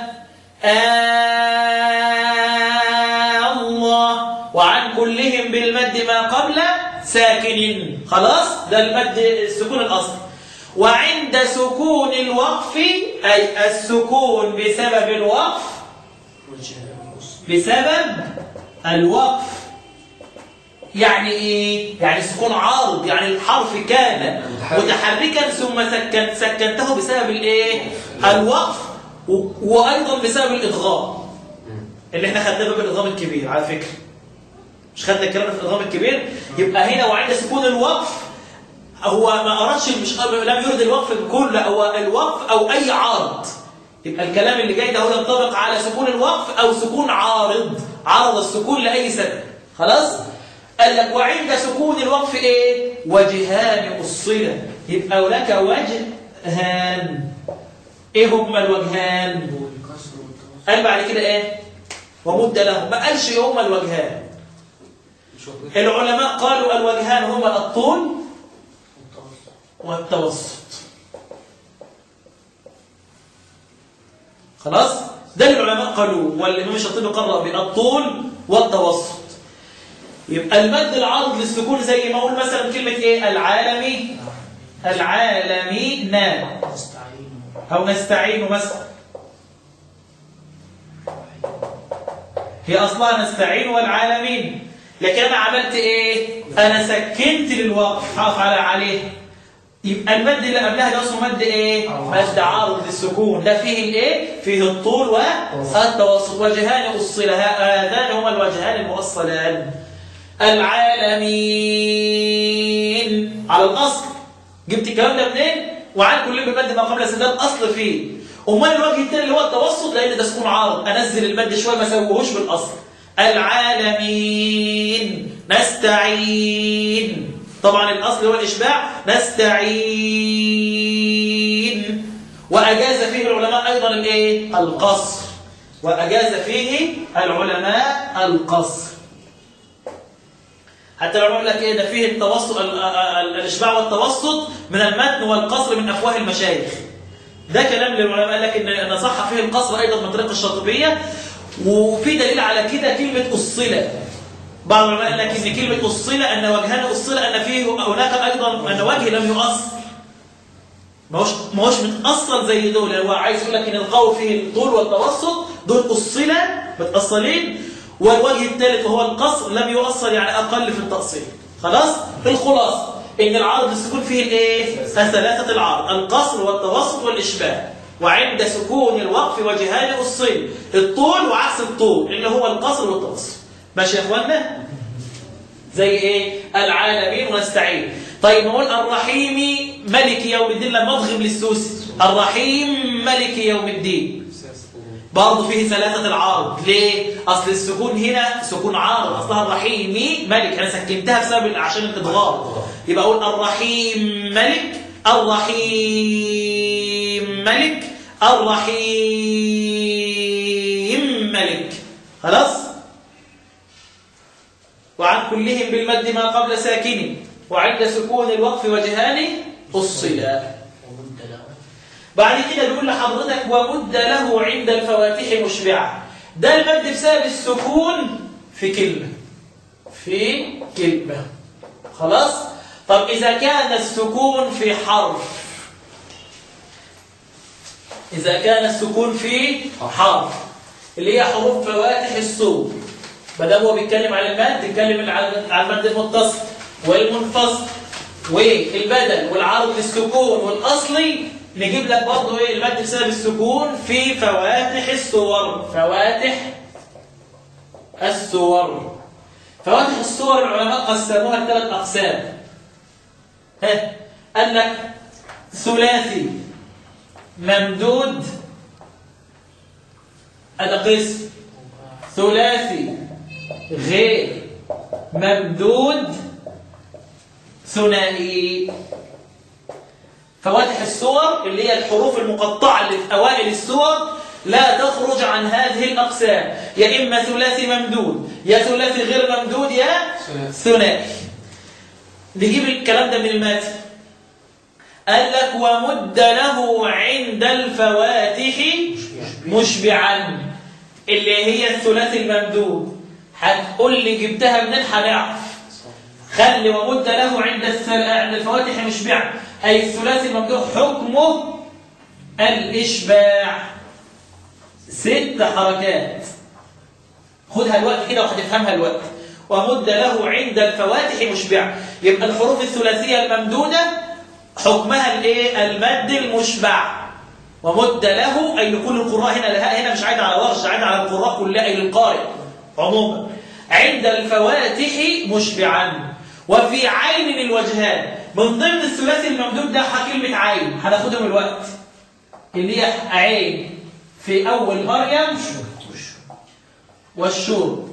الله وعن كلهم بالمد ما قبل ساكن خلاص ده المد السكون الأصل وعند سكون الوقف أي السكون بسبب الوقف والجهة والأصل بسبب الوقف يعني ايه يعني السكون عارض يعني الحرف كان متحرك. متحركا ثم سكن سكنته بسبب الايه الوقف و- وايضا بسبب الادغام اللي احنا خدناه باب الادغام الكبير على فكره مش خدنا الكلام ده في الادغام الكبير يبقى هنا وعند سكون الوقف هو ما أردش مش لم يرد الوقف بكل هو الوقف أو أي عارض يبقى الكلام اللي جاي ده هو ينطبق على سكون الوقف أو سكون عارض عرض السكون لأي سبب خلاص قال لك وعند سكون الوقف إيه وجهان الصلة يبقى لك وجهان إيه هما الوجهان والكسر والتوسط قال بعد كده إيه ومد له ما قالش إيه هما الوجهان مش واخدين العلماء قالوا الوجهان هما الطول التوسط والتوسط خلاص ده اللي العلماء قالوه والامام الشاطبي قرأ بالطول والتوسط يبقى المد العرض للسكون زي ما اقول مثلا كلمه ايه العالمي العالمين نستعين أو نستعين مثلا هي أصلها نستعين والعالمين لكن أنا عملت إيه؟ أنا سكنت للوقف حاف على عليه يبقى المد اللي قبلها ده اسمه مد إيه؟ مد عارض للسكون ده فيه الإيه؟ فيه الطول والتوسط وجهان أصلها هذان هما الوجهان المؤصلان العالمين على الأصل جبت الكلام ده منين؟ وعن كل بمد ما قبل سداد أصل فيه امال الوجه الثاني اللي هو التوسط لان ده سكون عارض انزل المد شويه ما اسويهوش بالاصل العالمين نستعين طبعا الاصل هو الاشباع نستعين واجاز فيه العلماء ايضا الايه القصر واجاز فيه العلماء القصر حتى لو يقول لك ايه ده فيه التوسط ال- ال- الاشباع والتوسط من المتن والقصر من افواه المشايخ ده كلام للعلماء قال لك ان ان صح فيه القصر ايضا من طريق الشاطبيه وفي دليل على كده كلمه الصله بعض العلماء قال لك ان كلمه الصله ان وجهان الصله ان فيه هناك ايضا ان وجه لم يؤصل ما هوش ما هوش متاصل زي دول هو عايز يقول لك ان القول فيه الطول والتوسط دول الصله متاصلين والوجه الثالث وهو القصر لم يؤصل يعني اقل في التاصيل خلاص الخلاصه ان العرض السكون فيه الايه ثلاثه العرض القصر والتوسط والاشباه وعند سكون الوقف وجهان الصل الطول وعكس الطول اللي هو القصر والتوسط ماشي يا اخوانا زي ايه العالمين ونستعين طيب نقول الرحيم ملك يوم الدين لما اضغم للسوسي الرحيم ملك يوم الدين برضه فيه ثلاثة العارض ليه؟ أصل السكون هنا سكون عارض أصلها الرحيم ملك أنا سكنتها بسبب عشان الإضغام يبقى أقول الرحيم ملك الرحيم ملك الرحيم ملك خلاص؟ وعن كلهم بالمد ما قبل ساكن وعند سكون الوقف وجهان الصلة ومد له بعد كده بيقول لحضرتك ومد له عند الفواتح مشبعة ده المد بسبب السكون في كلمة في كلمة خلاص طب إذا كان السكون في حرف إذا كان السكون في حرف اللي هي حروف فواتح الصوت بدل هو بيتكلم عن المد بيتكلم عن عن المد المتصل والمنفصل والبدل والعرض للسكون والاصلي نجيب لك برضه ايه المد بسبب السكون في فواتح الصور فواتح الصور فواتح الصور العلماء قسموها لثلاث اقسام ها قال لك ثلاثي ممدود هذا قسم ثلاثي غير ممدود ثنائي فواتح السور اللي هي الحروف المقطعة اللي في أوائل السور لا تخرج عن هذه الأقسام يا إما ثلاثي ممدود يا ثلاثي غير ممدود يا ثنائي نجيب الكلام ده من الماتن قال لك ومد له عند الفواتح مشبعا اللي هي الثلاثي الممدود هتقول لي جبتها منين هنعرف خلي ومد له عند الثل- عند الفواتح مشبعا أي الثلاثي الممدود حكمه الإشباع ست حركات خدها الوقت كده وهتفهمها الوقت ومد له عند الفواتح مشبعا يبقى الحروف الثلاثية الممدودة حكمها الايه المد المشبع ومد له أي لكل القراء هنا الهاء هنا مش عايدة على ورش عايدة على القراء كلها أي للقارئ عموما عند الفواتح مشبعا وفي عين الوجهان من ضمن الثلاثي الممدود ده كلمة عين هناخدهم الوقت اللي هي عين في أول مريم والشرب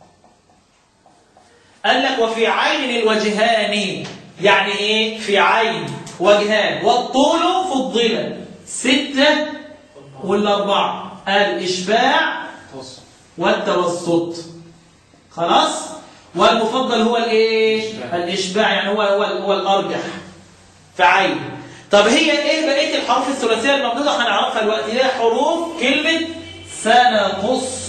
قال لك وفي عين الوجهان يعني ايه في عين وجهان والطول فضلا ستة والأربعة الإشباع توصل والتوسط خلاص والمفضل هو الايه الإشباع. الاشباع يعني هو هو هو الارجح في عين طب هي ايه بقيه الحروف الثلاثيه الممدوده هنعرفها دلوقتي هي حروف كلمه سنقص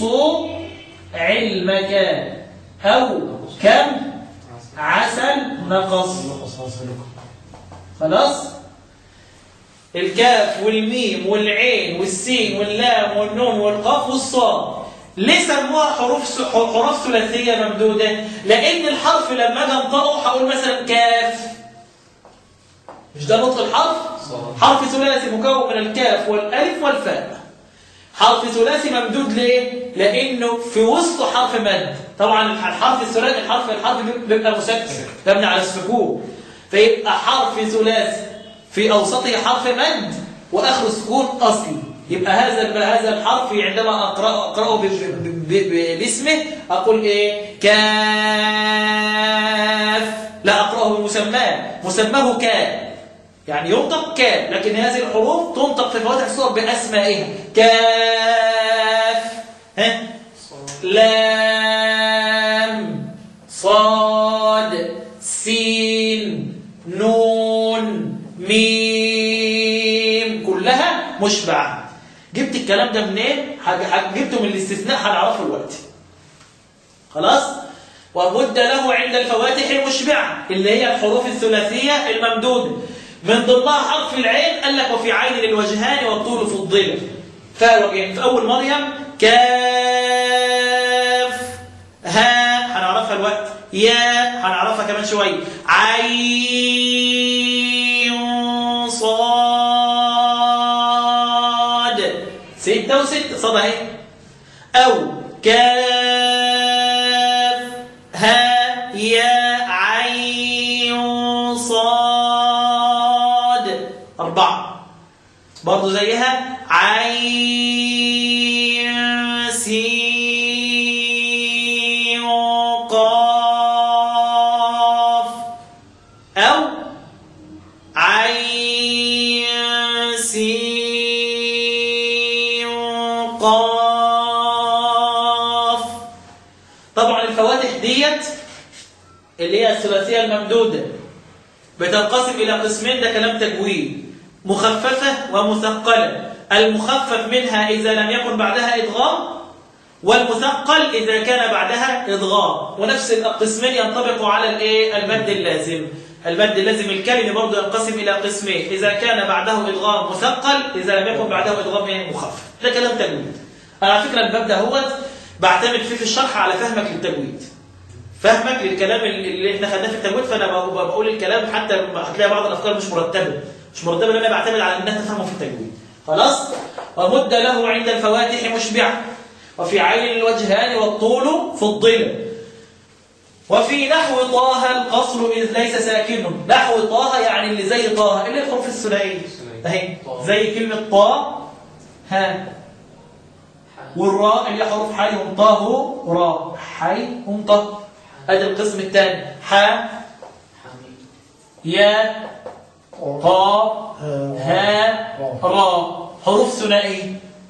علمك او كم عسل نقص خلاص الكاف والميم والعين والسين واللام والنون والقاف والصاد ليه سموها حروف س- حروف ثلاثيه ممدوده لان الحرف لما اجي انطقه هقول مثلا كاف مش ده نطق الحرف حرف ثلاثي مكون من الكاف والالف والفاء حرف ثلاثي ممدود ليه لانه في وسطه حرف مد طبعا الحرف الثلاثي الحرف الحرف بيبقى مسكن مبني على السكون فيبقى حرف ثلاثي في اوسطه حرف مد واخره سكون اصلي يبقى هذا هذا الحرف عندما اقراه اقراه ب- ب- ب- باسمه اقول ايه كاف لا اقراه بمسماه مسماه كاف يعني ينطق كاف لكن هذه الحروف تنطق في فواتح الصور باسمائها كاف ها لام صاد سين نون ميم كلها مشبعة جبت الكلام ده منين؟ حاجة- حاجة- جبته من الاستثناء هنعرفه دلوقتي خلاص؟ ومد له عند الفواتح مشبعة اللي هي الحروف الثلاثية الممدودة من ضمنها حرف العين قال لك وفي عين للوجهان والطول فضله فوجهين في أول مريم كاف ها هنعرفها الوقت يا هنعرفها كمان شوية عين صاد ستة وستة صاد اهي أو كاف ها يا عين صاد أربعة برضو زيها عين سين قاف أو عين سين قاف طبعا الفواتح ديت اللي هي الثلاثية الممدودة بتنقسم إلى قسمين ده كلام تجويد مخففة ومثقلة المخفف منها إذا لم يكن بعدها إدغام والمثقل إذا كان بعدها إدغام ونفس القسمين ينطبق على الإيه المد اللازم المد اللازم الكلمي برضه ينقسم إلى قسمين إذا كان بعده إدغام مثقل إذا لم يكن بعده إدغام إيه؟ مخفف ده كلام تجويد أنا على فكرة الباب ده هو بعتمد فيه في الشرح على فهمك للتجويد فهمك للكلام اللي احنا خدناه في التجويد فانا بق- بقول الكلام حتى هتلاقي بعض الافكار مش مرتبه مش مرتبه لان انا بعتمد على الناس تفهمه في التجويد خلاص ومد له عند الفواتح مشبعه وفي عين الوجهان والطول فضله وفي نحو طه القصر إذ ليس ساكن نحو طه يعني اللي زي طه اللي الحروف الثنائيه اهي زي كلمه طه ها والراء اللي هي حروف حي هم طه راء حي هم طه ادي القسم الثاني ح حميد يا قا ها را حروف ثنائيه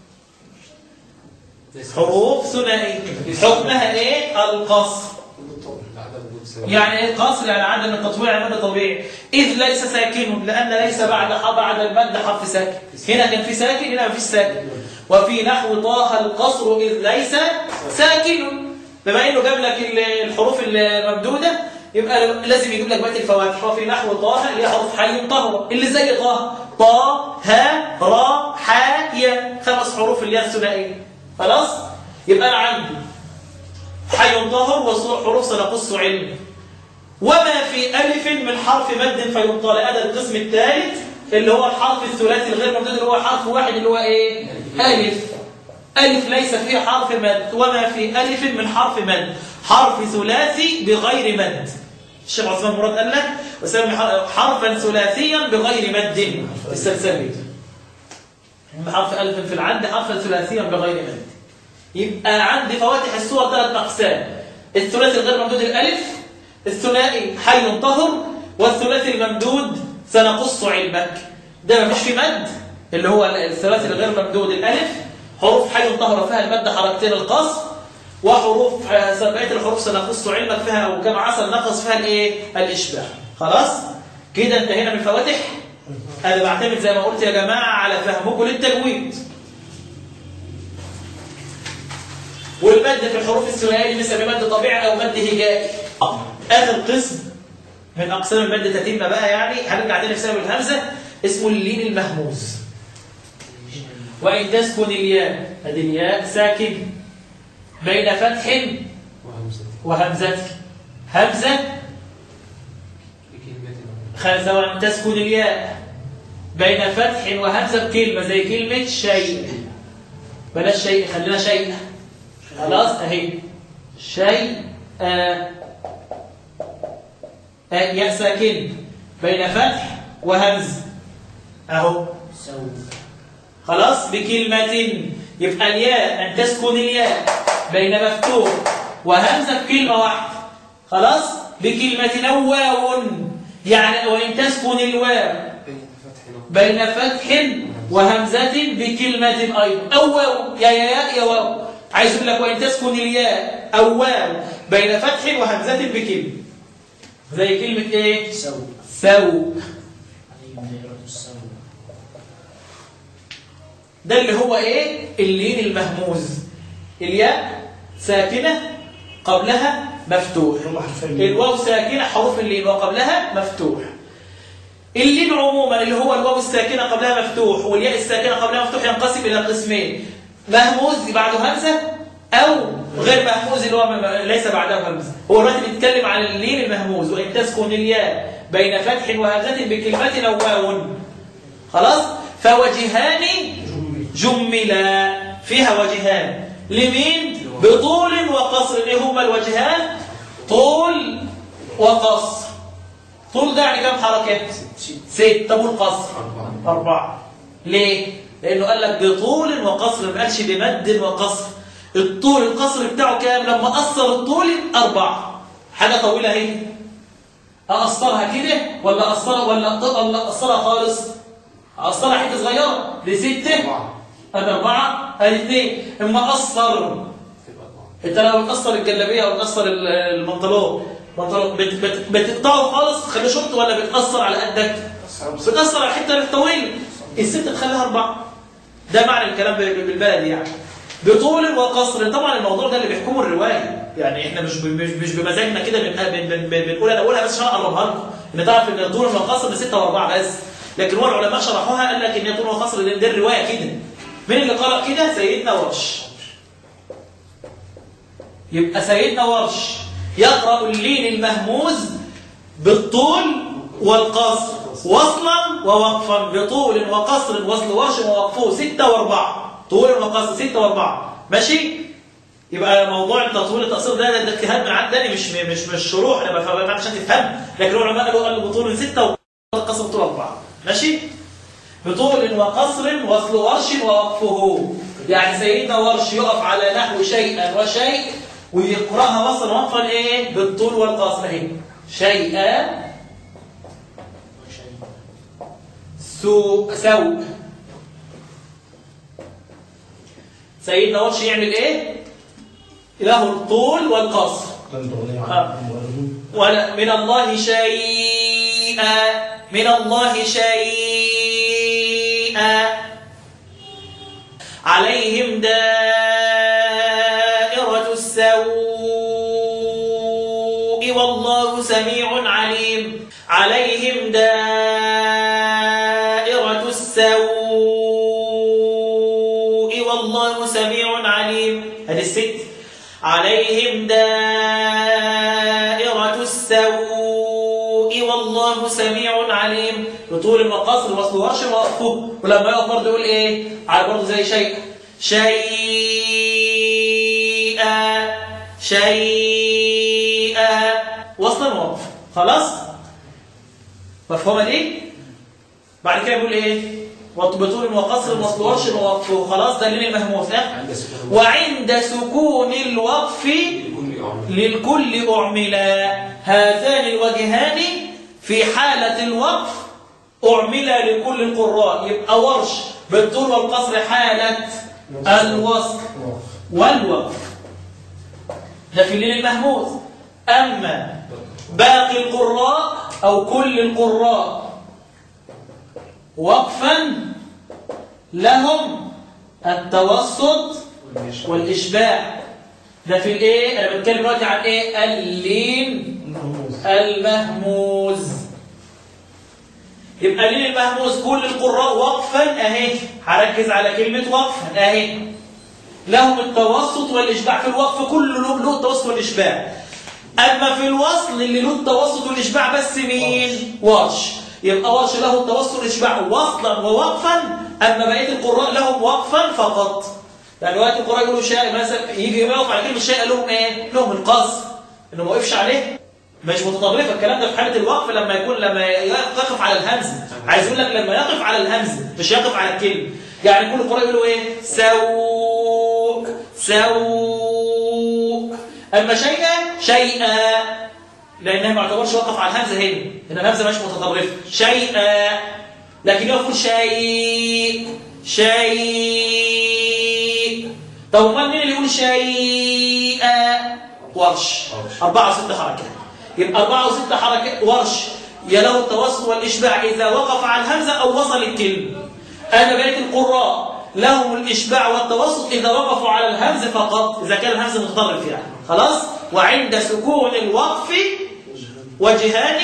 حروف ثنائيه حكمها ايه القصر يعني ايه قصر يعني عدم التطويع مد طبيعي اذ ليس ساكن لان ليس بعد بعد المد حرف ساكن هنا كان في ساكن هنا ما فيش ساكن وفي نحو طه القصر اذ ليس ساكن بما انه جاب لك ال- الحروف الممدوده يبقى لازم يجيب لك بقيه الفواتح وفي نحو طه اللي هي حروف حي طهر اللي زي طه طا ها را ح يا خمس حروف اللي هي الثنائيه خلاص يبقى انا عندي حي طهر وحروف سنقص علم وما في ألف من حرف مد فيبطل هذا القسم الثالث اللي هو الحرف الثلاثي الغير ممدود اللي هو حرف واحد اللي هو ايه ألف ألف ليس فيه حرف مد وما في ألف من حرف مد حرف ثلاثي بغير مد الشيخ عثمان مراد قال لك وسمي حرفا ثلاثيا بغير مد السلسلة حرف ألف في العد حرفا ثلاثيا بغير مد يبقى عندي فواتح السور ثلاث أقسام الثلاثي الغير ممدود الألف الثنائي حي طهر والثلاثي الممدود سنقص علمك ده مفيش فيه مد اللي هو الثلاثي الغير ممدود الألف حروف حي طهر فيها المد حركتين القصر وحروف بقيه الحروف سنقص علمك فيها وكم عسل نقص فيها الايه الاشباع خلاص كده انتهينا من الفواتح انا بعتمد زي ما قلت يا جماعه على فهمكم للتجويد والمد في الحروف الثنائيه دي بنسميه مد طبيعي او مد هجائي اخر قسم من اقسام المد تتم بقى يعني هنرجع تاني في سبب الهمزه اسمه اللين المهموز وإن تسكن الياء هذه الياء ساكن بين فتح وهمزة همزة خ- سواء تسكن الياء بين فتح وهمزة بكلمة زي كلمة شيء بلاش شيء خلينا شيء خلاص اهي شيء آه آه ياء ساكن بين فتح وهمز اهو سوء خلاص بكلمة يبقى الياء أن تسكن الياء بين مفتوح وهمزة بكلمة واحدة خلاص بكلمة أو واو يعني وإن تسكن الواو بين فتح وهمزة بكلمة أيضا أو واو يا يا يا يا واو عايز أقول لك وإن تسكن الياء أو واو بين فتح وهمزة بكلمة زي كلمة إيه؟ سوء سوء عليهم دائرة السوء ده اللي هو ايه اللين المهموز الياء ساكنة قبلها مفتوح الواو ساكنة حروف اللين وقبلها مفتوح اللين عموما اللي هو الواو الساكنة قبلها مفتوح والياء الساكنة قبلها مفتوح ينقسم إلى قسمين مهموز بعده همزة أو غير مهموز اللي هو م- ليس بعده همزة هو دلوقتي بيتكلم عن اللين المهموز وإن تسكن الياء بين فتح وهمزة بكلمة أو واو خلاص فوجهان جملا فيها وجهان لمين بطول وقصر ايه هما الوجهان طول وقصر طول ده يعني كم حركه ست طب والقصر أربعة ليه لأنه قال لك بطول وقصر ما قالش بمد وقصر الطول القصر بتاعه كام لما قصر الطول أربعة حاجة طويلة اهي أقصرها كده ولا أقصرها ولا ولا أقصرها خالص أقصرها حتة صغيرة لستة ادي أربعة ادي اثنين اما قصر انت لو بتقصر الجلابية او بتقصر ال- البنطلون بنطلون بت- بت- بتقطعه خالص تخليه شورت ولا بتقصر على قدك بتقصر على الحتة الطويلة الست تخليها أربعة ده معنى الكلام ب- ب- بالبلدي يعني بطول وقصر طبعا الموضوع ده اللي بيحكمه الرواية يعني احنا مش ب- مش مش بمزاجنا كده بن- بن- بن- بن- بنقول انا اقولها بس عشان اقربها لكم ان تعرف ان طول وقصر من ستة واربعة بس لكن هو العلماء شرحوها قال لك ان طول وقصر دي دي الرواية كده مين اللي قرأ كده سيدنا ورش يبقى سيدنا ورش يقرأ اللين المهموز بالطول والقصر وصلا ووقفا بطول وقصر وصل ورش ووقفه ستة واربعة طول وقصر ستة واربعة ماشي يبقى موضوع التطويل التقصير ده ده اجتهاد من عندنا مش مش مش شروح انا بفهم عشان تفهم لكن العلماء قالوا قالوا بطول من ستة وقصر طول اربعة ماشي بطول وقصر وصل ورش ووقفه يعني سيدنا ورش يقف على نحو شيئا وشيء ويقرأها وصل وقفا ايه بالطول والقصر اهي شيئا وشيء سوء سوء سيدنا ورش يعمل ايه له الطول والقصر آه. ولا من الله شيئا من الله شيئا عليهم دائرة السوء والله سميع عليم عليهم دائرة السوء والله سميع عليم هذه الست عليهم دائرة السوء والله سميع عليم بطول المقاصر وصل ورش وقفه ولما يقف برضه يقول ايه على برضه زي شيء شيئا شيئا وصلا وقف خلاص مفهومه دي بعد كده بيقول ايه بطول وقصر وصل ورش ووقفه خلاص ده اللي المهموس ها وعند سكون الوقف للكل أعملا هذان الوجهان في حالة الوقف أعملا لكل القراء يبقى ورش بالطول والقصر حالة الوصل والوقف ده في الليل المهموس أما باقي القراء أو كل القراء وقفا لهم التوسط والإشباع ده في الايه انا بتكلم دلوقتي عن ايه اللين المهموز يبقى لين المهموز كل القراء وقفا اهي هركز على كلمة وقفا اهي لهم التوسط والإشباع في الوقف كله له له التوسط والإشباع أما في الوصل اللي له التوسط والإشباع بس مين؟ ورش يبقى ورش له التوسط والإشباع وصلا ووقفا أما بقية القراء لهم وقفا فقط يعني وقت القراء يقولوا شيء مثلا يجي يقف على كلمة شيء لهم ايه؟ لهم القصر انه ما وقفش عليه مش متطرفه الكلام ده في حاله الوقف لما يكون لما يقف على الهمز عايز يقول لك لما يقف على الهمز مش يقف على الكلمه يعني كل القراء يقولوا ايه سوء سوء اما شيئا شيئا لانها ما يعتبرش وقف على الهمزه هنا هنا الهمزه مش متطرفه شيئا لكن يقول شيء شيء طب امال مين اللي يقول شيئا ورش أربعة وست حركات يبقى أربعة وست حركات ورش يا له التوسط والإشباع إذا وقف على الهمزة أو وصل الكلمة أنا بقيت القراء لهم الإشباع والتوسط إذا وقفوا على الهمز فقط إذا كان الهمز متطرف يعني خلاص وعند سكون الوقف وجهان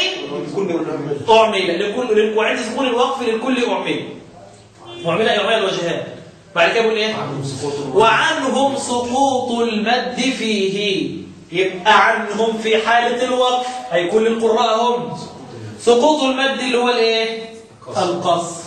أعمل لكل وعند سكون الوقف للكل أعمل أعمل أعمال الوجهان بعد كده بيقول إيه وعنهم سقوط المد فيه يبقى عنهم في حالة الوقف أي كل القراء هم سقوط المد اللي هو الايه القصر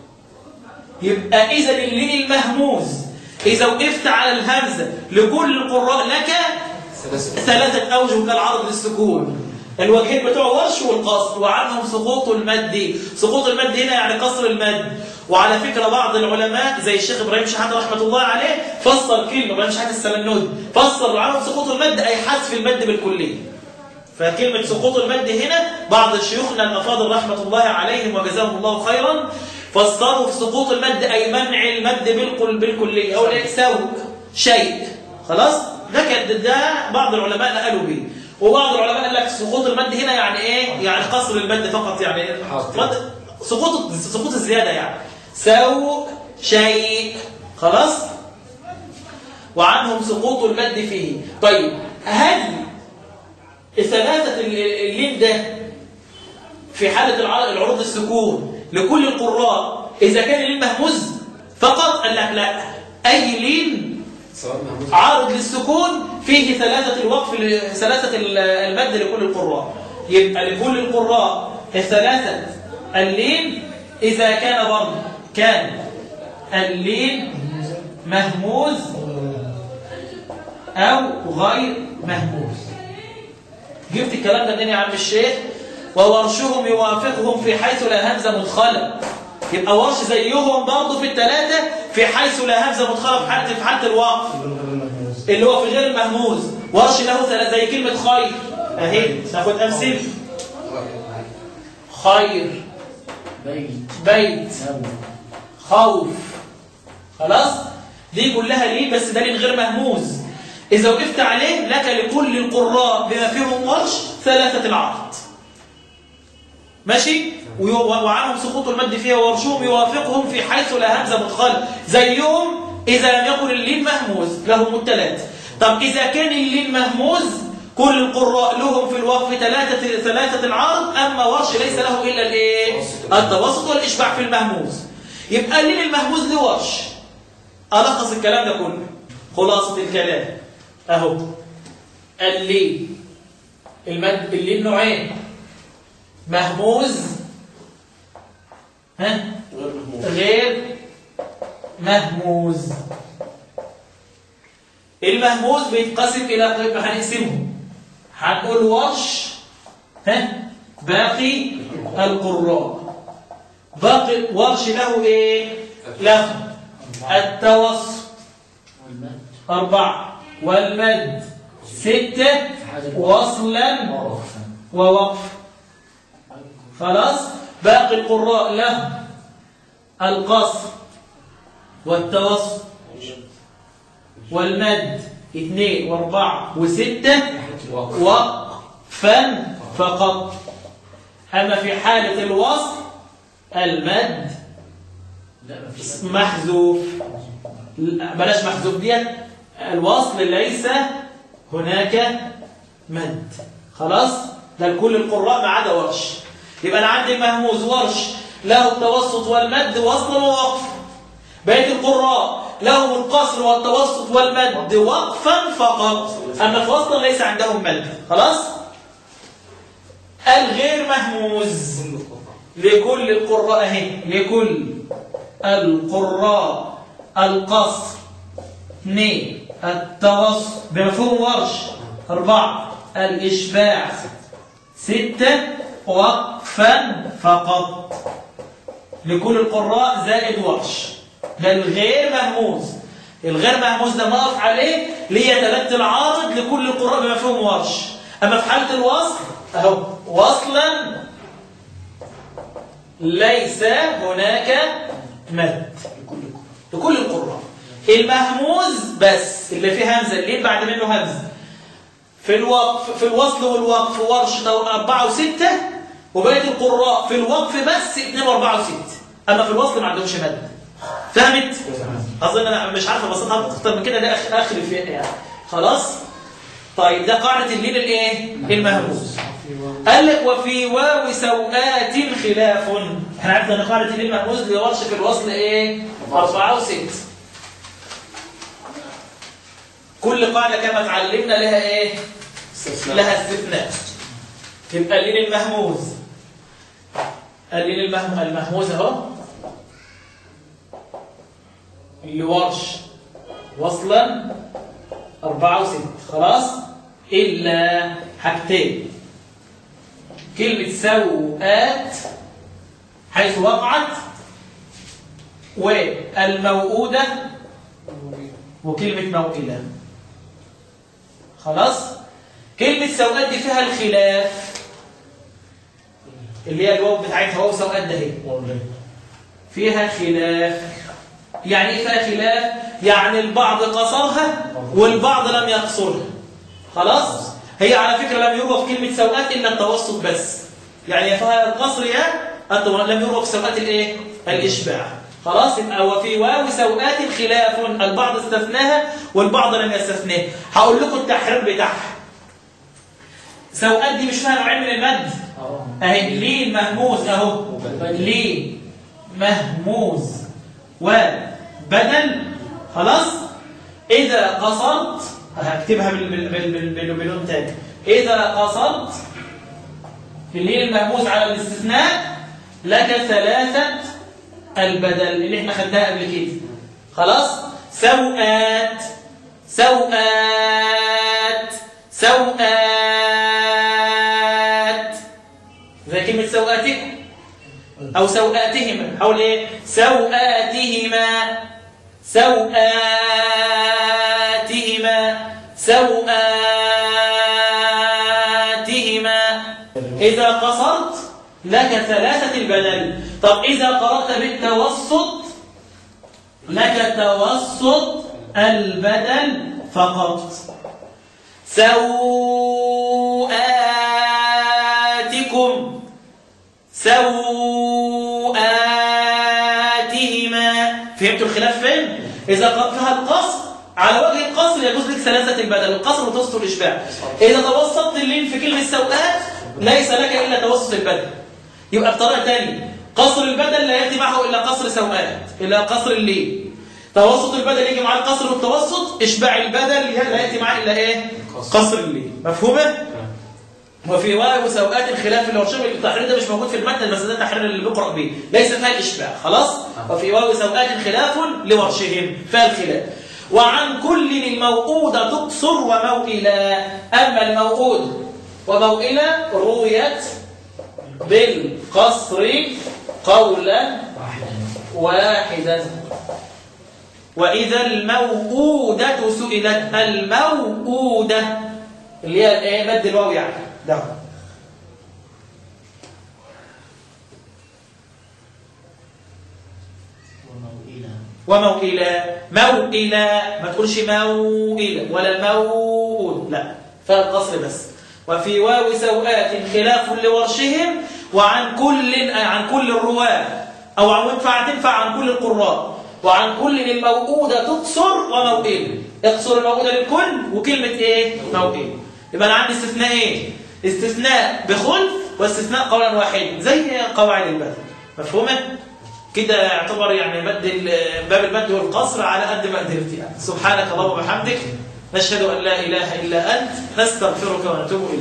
يبقى إذا اللي المهموز إذا وقفت على الهمزة لكل القراء لك ثلاثة أوجه كالعرض للسكون الوجهين بتوع ورش والقصر وعنهم سقوط المد سقوط المد هنا يعني قصر المد وعلى فكرة بعض العلماء زي الشيخ إبراهيم شحاتة رحمة الله عليه فسر كلمة إبراهيم شحاتة السمنود فسر عنهم سقوط المد أي حذف المد بالكلية فكلمة سقوط المد هنا بعض شيوخنا الأفاضل رحمة الله عليهم وجزاهم الله خيرا فسروا في سقوط المد أي منع المد بالكل بالكلية أو سوء شيء خلاص ده كان ده بعض العلماء قالوا به وبعض العلماء قال لك سقوط المد هنا يعني ايه يعني قصر المد فقط يعني مد سقوط سقوط الزياده يعني سوء شيء خلاص وعنهم سقوط المد فيه طيب هل الثلاثه اللين ده في حاله العروض السكون لكل القراء اذا كان اللين مهموز فقط قال لك لا اي لين عارض للسكون فيه ثلاثة الوقف ثلاثة المد لكل القراء يبقى لكل القراء الثلاثة اللين إذا كان برضه كان اللين مهموز أو غير مهموز جبت الكلام ده منين يا عم الشيخ وورشهم يوافقهم في حيث لا همزة مدخلة يبقى ورش زيهم برضه في الثلاثة في حيث لا همزة مدخلة في حالة في حالة الوقف اللي هو في غير المهموز ورش له ثلاثة زي كلمة خير اهي ناخد أمثلة خير بيت بيت خوف خلاص دي كلها ليه بس ده لين غير مهموز إذا وقفت عليه لك لكل القراء بما فيهم ورش ثلاثة العرض ماشي وعنهم سقوط المد فيها ورشهم يوافقهم في حيث لا همزة مدخل زيهم إذا لم يكن اللين مهموز لهم الثلاث طب إذا كان اللين مهموز كل القراء لهم في الوقف ثلاثة ثلاثة العرض أما ورش ليس له إلا الإيه؟ التوسط والإشباع في المهموز يبقى اللين المهموز لورش ألخص الكلام ده كله خلاصة الكلام أهو اللين المد اللين نوعين مهموز ها غير مهموز المهموز بيتقسم الى قسم هنقسمه هنقول ورش ها باقي القراء باقي ورش له ايه له التوسط والمد أربعة والمد ستة وصلا وقفا ووقف خلاص باقي القراء له القصر والتوسط والمد اثنين واربعة وستة وقفا فقط أما في حالة الوصل المد لا ما فيش محذوف لا، بلاش محذوف ديت الوصل ليس هناك مد خلاص ده لكل القراء ما عدا ورش يبقى انا عندي مهموز ورش له التوسط والمد وصلا ووقفا بقية القراء لهم القصر والتوسط والمد وقفا فقط أما في وصلا ليس عندهم مد خلاص الغير مهموز لكل القراء اهي لكل القراء القصر اثنين التوسط بمفهوم ورش أربعة الإشباع ستة وقفا فقط لكل القراء زائد ورش ده الغير مهموز الغير مهموز ده ما اقف عليه ليتلت العارض لكل القراء بمفهوم ورش أما في حالة الوصل أهو وصلا ليس هناك مد لكل القراء المهموز بس اللي فيه همزة اللي بعد منه همزة في الوقف في الوصل والوقف ورش أربعة وستة وبقية القراء في الوقف بس اثنين وأربعة وستة أما في الوصل ما عندهمش مد فهمت؟ أظن أنا مش عارف أبسطها أكتر من كده ده آخر آخر فيها يعني خلاص؟ طيب ده قاعدة الليل الإيه؟ المهموز قال لك وفي واو سوآت خلاف احنا عرفنا ان قاعده الليل المهموز اللي ورش في الوصل ايه أربعة وست كل قاعده كما اتعلمنا لها ايه لها استثناء يبقى الليل المهموز الليل المهم المهموز اهو اللي ورش وصلا أربعة وست خلاص إلا حاجتين كلمة سوءات حيث وقعت والموؤودة وكلمة موئلة خلاص كلمة سوءات دي فيها الخلاف اللي هي الواو بتاعتها واو سوءات ده هي فيها خلاف يعني ايه فيها خلاف يعني البعض قصرها والبعض لم يقصرها خلاص هي على فكرة لم يروى في كلمة سوءات إلا التوسط بس يعني فيها القصر يا التو- لم يروى في سوءات الايه الإشباع خلاص يبقى وفي واو سوءات خلاف البعض استثناها والبعض لم يستثناها هقول لكم التحرير بتاعها سوءات دي مش فيها نوعين من المد اه اهي لين مهموز اهو لين مهموز وبدل خلاص اذا قصرت هكتبها بال- بال- بال- بال- بال- بلون تاني اذا قصرت في اللين المهموز على الاستثناء لك ثلاثة البدل اللي احنا خدناها قبل كده خلاص سوءات سوءات سوءات زي كلمة سوءاتكم أو سوءاتهما حول إيه؟ سوءاتهما سوءاتهما سوءاتهما إذا قصرت لك ثلاثة البدل طب إذا قرأت بالتوسط لك توسط البدل فقط سوءاتكم سوءاتهما فهمتوا الخلاف فين؟ إذا ق- فيها القصر على وجه القصر يجوز لك ثلاثة البدل القصر وتوسط الإشباع إذا توسطت اللين في كلمة سوءات ليس لك إلا توسط البدل يبقى بطريقة تانية قصر البدل لا يأتي معه إلا قصر سوءات إلا قصر اللين توسط البدل يجي مع القصر والتوسط إشباع البدل لا يأتي معه إلا إيه؟ قصر اللين مفهومة؟ وفي واو سوءات خلاف الورشم التحرير ده مش موجود في المتن بس ده التحرير اللي بيقرأ به ليس فيها الإشباع خلاص وفي واو سوءات خلاف لورشهم فيها الخلاف وعن كل الموؤودة تقصر وموئلة أما الموؤود وموئلة رويت بالقصر قولا واحدا وإذا الموؤودة سئلت الموؤودة اللي هي الايه مد الواو يعني ده وموئلة وموئلة موئلة ما تقولش موئلة ولا موؤود لا فالقصر بس وفي واو سوءات خلاف لورشهم وعن كل عن كل الرواة أو عن ينفع تنفع عن كل القراء وعن كل الموؤودة تقصر وموئلة اقصر الموؤودة للكل وكلمة ايه موئلة يبقى أنا عندي استثناء ايه استثناء بخلف واستثناء قولا واحدا زي قواعد البدل مفهومة؟ كده يعتبر يعني مد ال- باب المد والقصر على قد ما قدرت يعني سبحانك اللهم وبحمدك نشهد أن لا إله إلا أنت نستغفرك ونتوب إليك